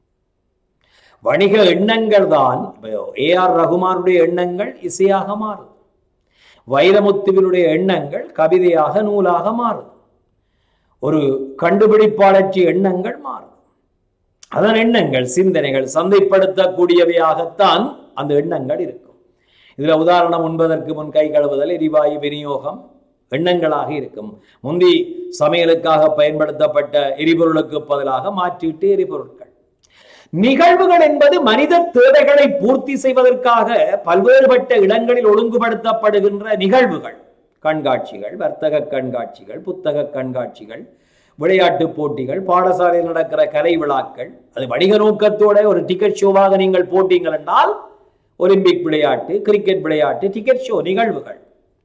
வணிக எண்ணங்கள் தான் ஏ ஆர் ரகுமானுடைய எண்ணங்கள் இசையாக மாறும் வைரமுத்துவினுடைய எண்ணங்கள் கவிதையாக நூலாக மாறும் ஒரு கண்டுபிடிப்பாளர்ச்சி எண்ணங்கள் மாறும் அதன் எண்ணங்கள் சிந்தனைகள் சந்தைப்படுத்தக்கூடியவையாகத்தான் அந்த எண்ணங்கள் இருக்கும் இதுல உதாரணம் உண்பதற்கு முன் கை கழுவுதல் எரிவாயு விநியோகம் எண்ணங்களாக இருக்கும் முந்தி சமையலுக்காக பயன்படுத்தப்பட்ட எரிபொருளுக்கு பதிலாக மாற்றிட்டு எரிபொருட்கள் நிகழ்வுகள் என்பது மனித தேவைகளை பூர்த்தி செய்வதற்காக பல்வேறுபட்ட இடங்களில் ஒழுங்குபடுத்தப்படுகின்ற நிகழ்வுகள் கண்காட்சிகள் வர்த்தக கண்காட்சிகள் புத்தக கண்காட்சிகள் விளையாட்டு போட்டிகள் பாடசாலையில் நடக்கிற கலை விழாக்கள் அது வணிக நோக்கத்தோட ஒரு டிக்கெட் ஷோவாக நீங்கள் போட்டீங்கள் என்றால் ஒலிம்பிக் விளையாட்டு கிரிக்கெட் விளையாட்டு டிக்கெட் ஷோ நிகழ்வுகள்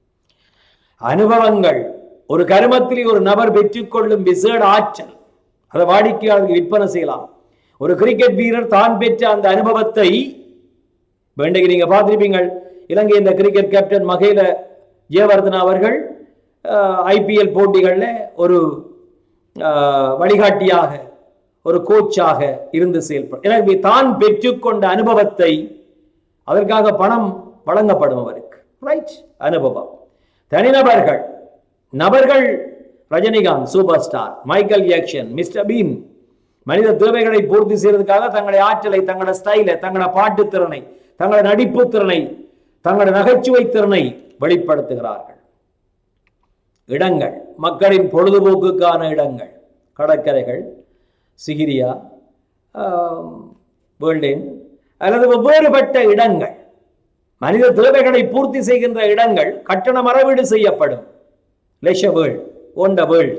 அனுபவங்கள் ஒரு கருமத்திலே ஒரு நபர் பெற்றுக்கொள்ளும் விசேட ஆற்றல் அதை வாடிக்கையாளருக்கு விற்பனை செய்யலாம் ஒரு கிரிக்கெட் வீரர் தான் பெற்ற அந்த அனுபவத்தை வேண்டைக்கு நீங்க பார்த்திருப்பீங்கள் இலங்கை இந்த கிரிக்கெட் கேப்டன் மகேல ஜெயவர்தனா அவர்கள் ஐபிஎல் போட்டிகளில் ஒரு ஆஹ், வழிகாட்டியாக ஒரு கோச்சாக இருந்து செயல்படும் எனவே தான் பெற்றுக்கொண்ட அனுபவத்தை அதற்காக பணம் வழங்கப்படும் அவருக்கு ரைட் அனுபவம் தனிநபர்கள் நபர்கள் Rajinikanth super star Michael Jackson mister Bean மனித தேவைகளை பூர்த்தி செய்வதற்காக தங்களுடைய ஆற்றலை தங்களோட ஸ்டைலை தங்களோட பாட்டு திறனை தங்களோட நடிப்பு திறனை தங்களோட நகைச்சுவை திறனை வெளிப்படுத்துகிறார்கள் இடங்கள் மக்களின் பொழுதுபோக்குக்கான இடங்கள் கடற்கரைகள் சிகிரியா வேர்ல்டின் அல்லது வெவ்வேறுபட்ட இடங்கள் மனித தேவைகளை பூர்த்தி செய்கின்ற இடங்கள் கட்டண மறவீடு செய்யப்படும் லெஷ வேர்ல்ட் ஓண்ட வேர்ல்ட்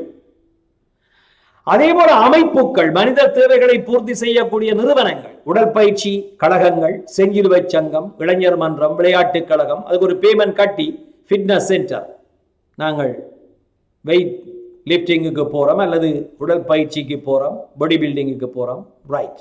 அதே போல அமைப்புகள் மனித தேவைகளை பூர்த்தி செய்யக்கூடிய நிறுவனங்கள் உடற்பயிற்சி கழகங்கள் செஞ்சிலுவை சங்கம் இளைஞர் மன்றம் விளையாட்டுக் கழகம் அதுக்கு ஒரு பேமெண்ட் கட்டி ஃபிட்னஸ் சென்டர் நாங்கள் வெயிட் லிஃப்டிங்குக்கு போறோம் அல்லது உடற்பயிற்சிக்கு போறோம் பாடி பில்டிங்குக்கு போறோம் ரைட்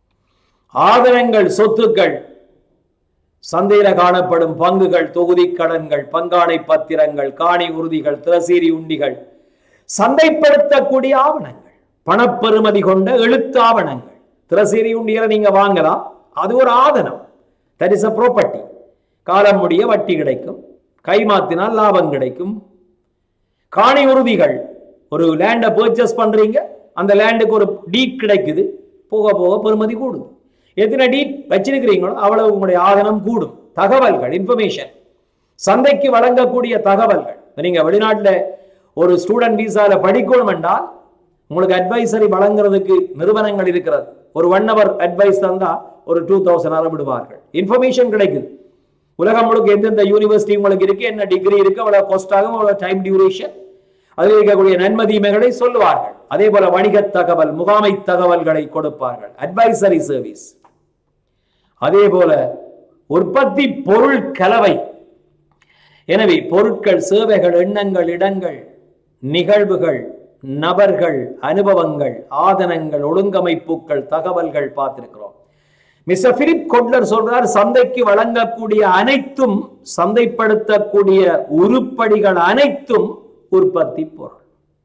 ஆதனங்கள் சொத்துக்கள் சந்தையில காணப்படும் பங்குகள் தொகுதி கடன்கள் பங்காடை பத்திரங்கள் காணி உறுதிகள் திரசீரி உண்டிகள் சந்தைப்படுத்தக்கூடிய ஆவணங்கள் பணப்பெறுமதி கொண்ட எழுத்து ஆவணங்கள் திரசேரி உண்டியலை நீங்க வாங்கலாம் அது ஒரு ஆதனம் தட் இஸ் அ ப்ராப்பர்ட்டி காலம் முடிய வட்டி கிடைக்கும் கைமாத்தினால் லாபம் கிடைக்கும் காணி உறுதிகள் ஒரு லேண்டை பர்ச்சேஸ் பண்றீங்க அந்த லேண்டுக்கு ஒரு டீட் கிடைக்குது போக போக பெறுமதி கூடுது எத்தனை டீட் வச்சிருக்கிறீங்களோ அவ்வளவு உங்களுடைய ஆதனம் கூடும் தகவல்கள் இன்ஃபர்மேஷன் சந்தைக்கு வழங்கக்கூடிய தகவல்கள் இப்ப நீங்க வெளிநாட்டுல ஒரு ஸ்டூடெண்ட் விசால படிக்கணும் என்றால் உங்களுக்கு அட்வைசரி வழங்குறதுக்கு நிறுவனங்கள் இருக்கிறது ஒரு ஒன் ஹவர் அட்வைஸ் தந்தா ஒரு டூ தௌசண்ட் அறவிடுவார்கள் இன்ஃபர்மேஷன் கிடைக்குது உலகம் முழுக்க எந்தெந்த யூனிவர்சிட்டி உங்களுக்கு இருக்கு என்ன டிகிரி இருக்கு அவ்வளவு காஸ்ட் ஆகும் அவ்வளவு டைம் டியூரேஷன் அதில் இருக்கக்கூடிய நன்மை தீமைகளை சொல்லுவார்கள் அதே போல வணிக தகவல் முகாமை தகவல்களை கொடுப்பார்கள் அட்வைசரி சர்வீஸ் அதே போல உற்பத்தி பொருள் கலவை எனவே பொருட்கள் சேவைகள் எண்ணங்கள் இடங்கள் நிகழ்வுகள் நபர்கள் அனுபவங்கள் ஆதனங்கள் ஒழுங்கமைப்புகள் தகவல்கள் பார்த்திருக்கிறோம் மிஸ்டர் பிலிப் கொட்லர் சொல்றார் சந்தைக்கு வழங்கக்கூடிய அனைத்தும் சந்தைப்படுத்தக்கூடிய உருப்படிகள் அனைத்தும் உற்பத்தி பொருள்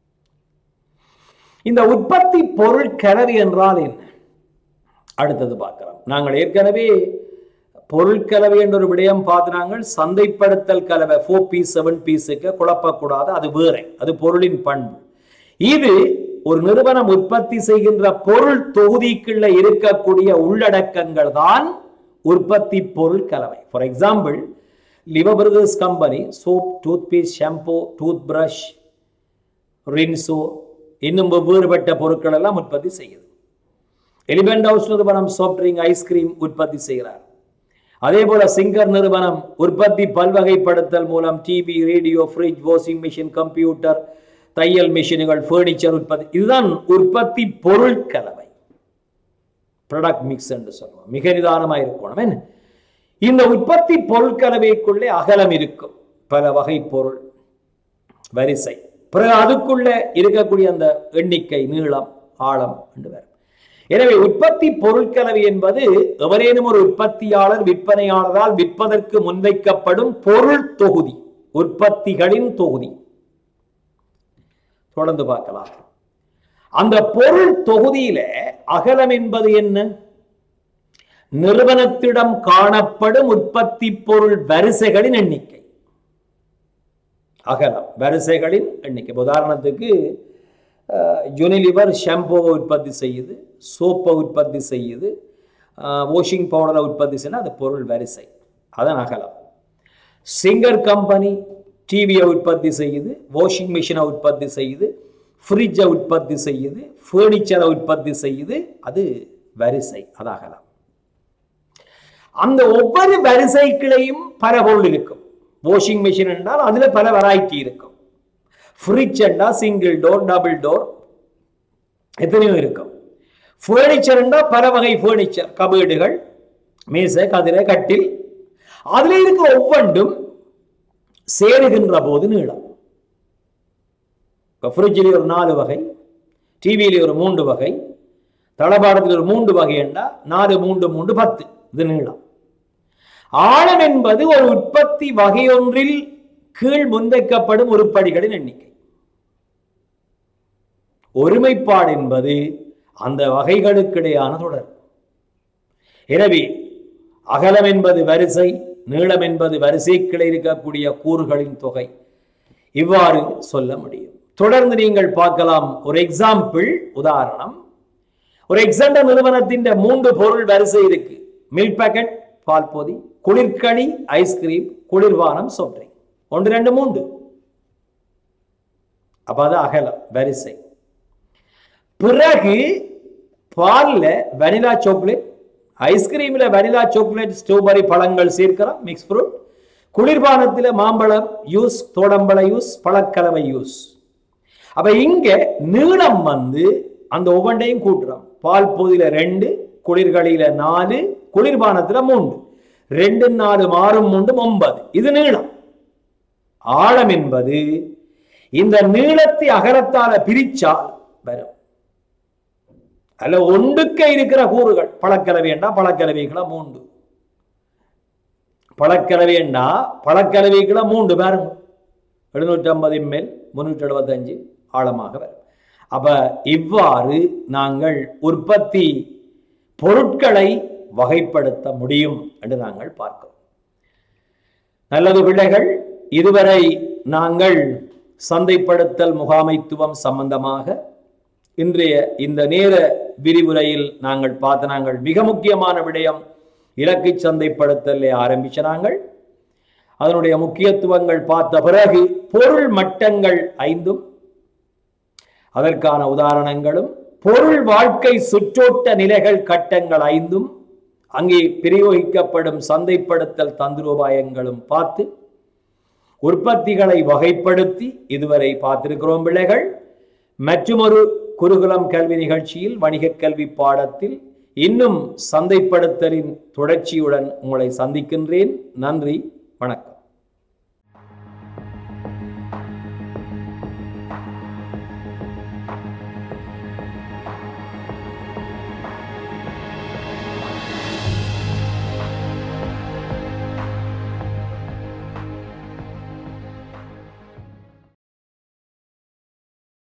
இந்த உற்பத்தி பொருள் கலவை என்றால் என்ன அடுத்தது பார்க்கலாம் நாங்கள் ஏற்கனவே பொருட்கலவை என்ற ஒரு விடயம் பார்த்து சந்தைப்படுத்தல் கலவை ஃபோர் பீஸ் செவன் பீஸுக்கு குழப்பக்கூடாது அது வேற அது பொருளின் பண்பு இது ஒரு நிறுவனம் உற்பத்தி செய்கின்ற பொருள் தொகுதிக்குள்ள இருக்கக்கூடிய உள்ளடக்கங்கள் தான் உற்பத்தி பொருள் கலவை for example Lever Brothers company soap toothpaste shampoo toothbrush Rinso இன்னும் வெவ்வேறுபட்ட பொருட்கள் எல்லாம் உற்பத்தி செய்யுது எலிமெண்ட் ஹவுஸ் நிறுவனம் சாஃப்ட் ட்ரிங்க் ஐஸ்கிரீம் உற்பத்தி செய்கிறார் அதே போல சிங்கர் நிறுவனம் உற்பத்தி பல்வகைப்படுத்தல் மூலம் TV radio fridge washing machine computer தையல் மிஷின்கள் ஃபர்னிச்சர் உற்பத்தி இதுதான் உற்பத்தி பொருள் கலவை ப்ராடக்ட் மிக்ஸ் என்று சொல்லுவோம் மிக நிதானமா இருக்கணும் என்ன இந்த உற்பத்தி பொருள் கலவைக்குள்ளே அகலம் இருக்கும் பல வகை பொருள் வரிசை பிறகு அதுக்குள்ள இருக்கக்கூடிய அந்த எண்ணிக்கை நீளம் ஆழம் என்று வரும் எனவே உற்பத்தி பொருட்கலவை என்பது எவரேனும் ஒரு உற்பத்தியாளர் விற்பனையாளரால் விற்பதற்கு முன்வைக்கப்படும் பொருள் தொகுதி உற்பத்திகளின் தொகுதி தொடர்ந்து பார்க்கலாம் அந்த பொருள் தொகுதியில அகலம் என்பது என்ன நிறுவனத்திடம் காணப்படும் உற்பத்தி பொருள் வரிசைகளின் எண்ணிக்கை அகலம் வரிசைகளின் எண்ணிக்கை உதாரணத்துக்கு யூனிலிவர் ஷாம்புவை உற்பத்தி செய்யுது சோப்பை உற்பத்தி செய்யுது வாஷிங் பவுடரை உற்பத்தி செய்யணும் அது பொருள் வரிசை அதான் அகலம் சிங்கர் கம்பெனி டிவியை உற்பத்தி செய்யுது வாஷிங் மிஷினை உற்பத்தி செய்யுது ஃப்ரிட்ஜை உற்பத்தி செய்யுது ஃபர்னிச்சரை உற்பத்தி செய்யுது அது வரிசை அது அகலம் அந்த ஒவ்வொரு வரிசைக்கிளையும் பல பொருள் இருக்கும் வாஷிங் மிஷின் என்றால் அதுல பல வெரைட்டி இருக்கும் ஃப்ரிட்ஜ் என்றால் சிங்கிள் டோர் டபுள் டோர் எத்தனையோ இருக்கும் ஃபர்னிச்சர் என்றால் பல வகை ஃபர்னிச்சர் கபேடுகள் மேசை கதிரை கட்டில் அதுல இருக்க ஒவ்வொன்றும் சேருகின்ற போது நீளம் இப்போ ஃப்ரிட்ஜில் ஒரு நாலு வகை டிவியில ஒரு மூன்று வகை தளபாடத்தில் ஒரு மூன்று வகை என்றா நாலு மூன்று மூன்று பத்து இது நீளம் ஆழம் என்பது ஒரு உற்பத்தி வகையொன்றில் கீழ் முன்வைக்கப்படும் உருப்படிகளின் எண்ணிக்கை ஒருமைப்பாடு என்பது அந்த வகைகளுக்கிடையான தொடர் எனவே அகலம் என்பது வரிசை நீளம் என்பது வரிசைக்கிளை இருக்கக்கூடிய கூறுகளின் தொகை இவ்வாறு சொல்ல முடியும் தொடர்ந்து நீங்கள் பார்க்கலாம் ஒரு எக்ஸாம்பிள் உதாரணம் ஒரு எக்ஸாண்டர் நிறுவனத்தின் மூன்று பொருள் வரிசை இருக்கு மில்க் பேக்கெட் பால் பொதி குளிர்கனி ஐஸ்கிரீம் குளிர்பானம் சொல்றேன் ஒன்று ரெண்டு மூன்று அப்ப அது அகலம் வரிசை பிறகு பால்ல வெனிலா சாக்லேட் ஐஸ்கிரீம்ல வெனிலா சாக்லேட் ஸ்ட்ராபெரி பழங்கள் சேர்க்கிறோம் மிக்ஸ் ஃப்ரூட் குளிர்பானத்தில் மாம்பழம் யூஸ் தோடம்பழ யூஸ் பழக்கலவை யூஸ் அப்ப இங்க நீளம் வந்து அந்த ஒவ்வொன்றையும் கூட்டுறோம் பால் பொதியில ரெண்டு குளிர்களில நாலு குளிர்பானத்துல மூன்று ரெண்டு நாலு மாறும் மூன்று ஒன்பது இது நீளம் ஆழம் என்பது இந்த நீளத்தை அகலத்தால பிரிச்சால் வரும் அல்ல ஒன்றுக்க இருக்கிற கூறுகள் பழக்கலவைண்டா பழக்கலவைகளா மூன்று பழக்கலவைண்டா பழக்கலவைகளா மூன்று பாருங்க எழுநூற்றி ஐம்பது மேல் முன்னூற்றி எழுபத்தஞ்சு ஆழமாக வரும் அப்ப இவ்வாறு நாங்கள் உற்பத்தி பொருட்களை வகைப்படுத்த முடியும் என்று நாங்கள் பார்க்கிறோம் நல்லது பிள்ளைகள் இதுவரை நாங்கள் சந்தைப்படுத்தல் முகாமைத்துவம் சம்பந்தமாக இன்றைய இந்த நேர விரிவுரையில் நாங்கள் பார்த்த நாங்கள் மிக முக்கியமான விடயம் இலக்கை சந்தைப்படுத்தலை ஆரம்பிச்ச நாங்கள் அதனுடைய முக்கியத்துவங்கள் பார்த்த பிறகு பொருள் மட்டங்கள் ஐந்தும் அதற்கான உதாரணங்களும் பொருள் வாழ்க்கை சுற்றோட்ட நிலைகள் கட்டங்கள் ஐந்தும் அங்கே பிரயோகிக்கப்படும் சந்தைப்படுத்தல் தந்திரோபாயங்களும் பார்த்து உற்பத்திகளை வகைப்படுத்தி இதுவரை பார்த்திருக்கிறோம் பிள்ளைகள் மற்றுமொரு குருகுலம் கல்வி நிகழ்ச்சியில் வணிகக் கல்வி பாடத்தில் இன்னும் சந்தைப்படுத்தலின் தொடர்ச்சியுடன் உங்களை சந்திக்கின்றேன் நன்றி வணக்கம்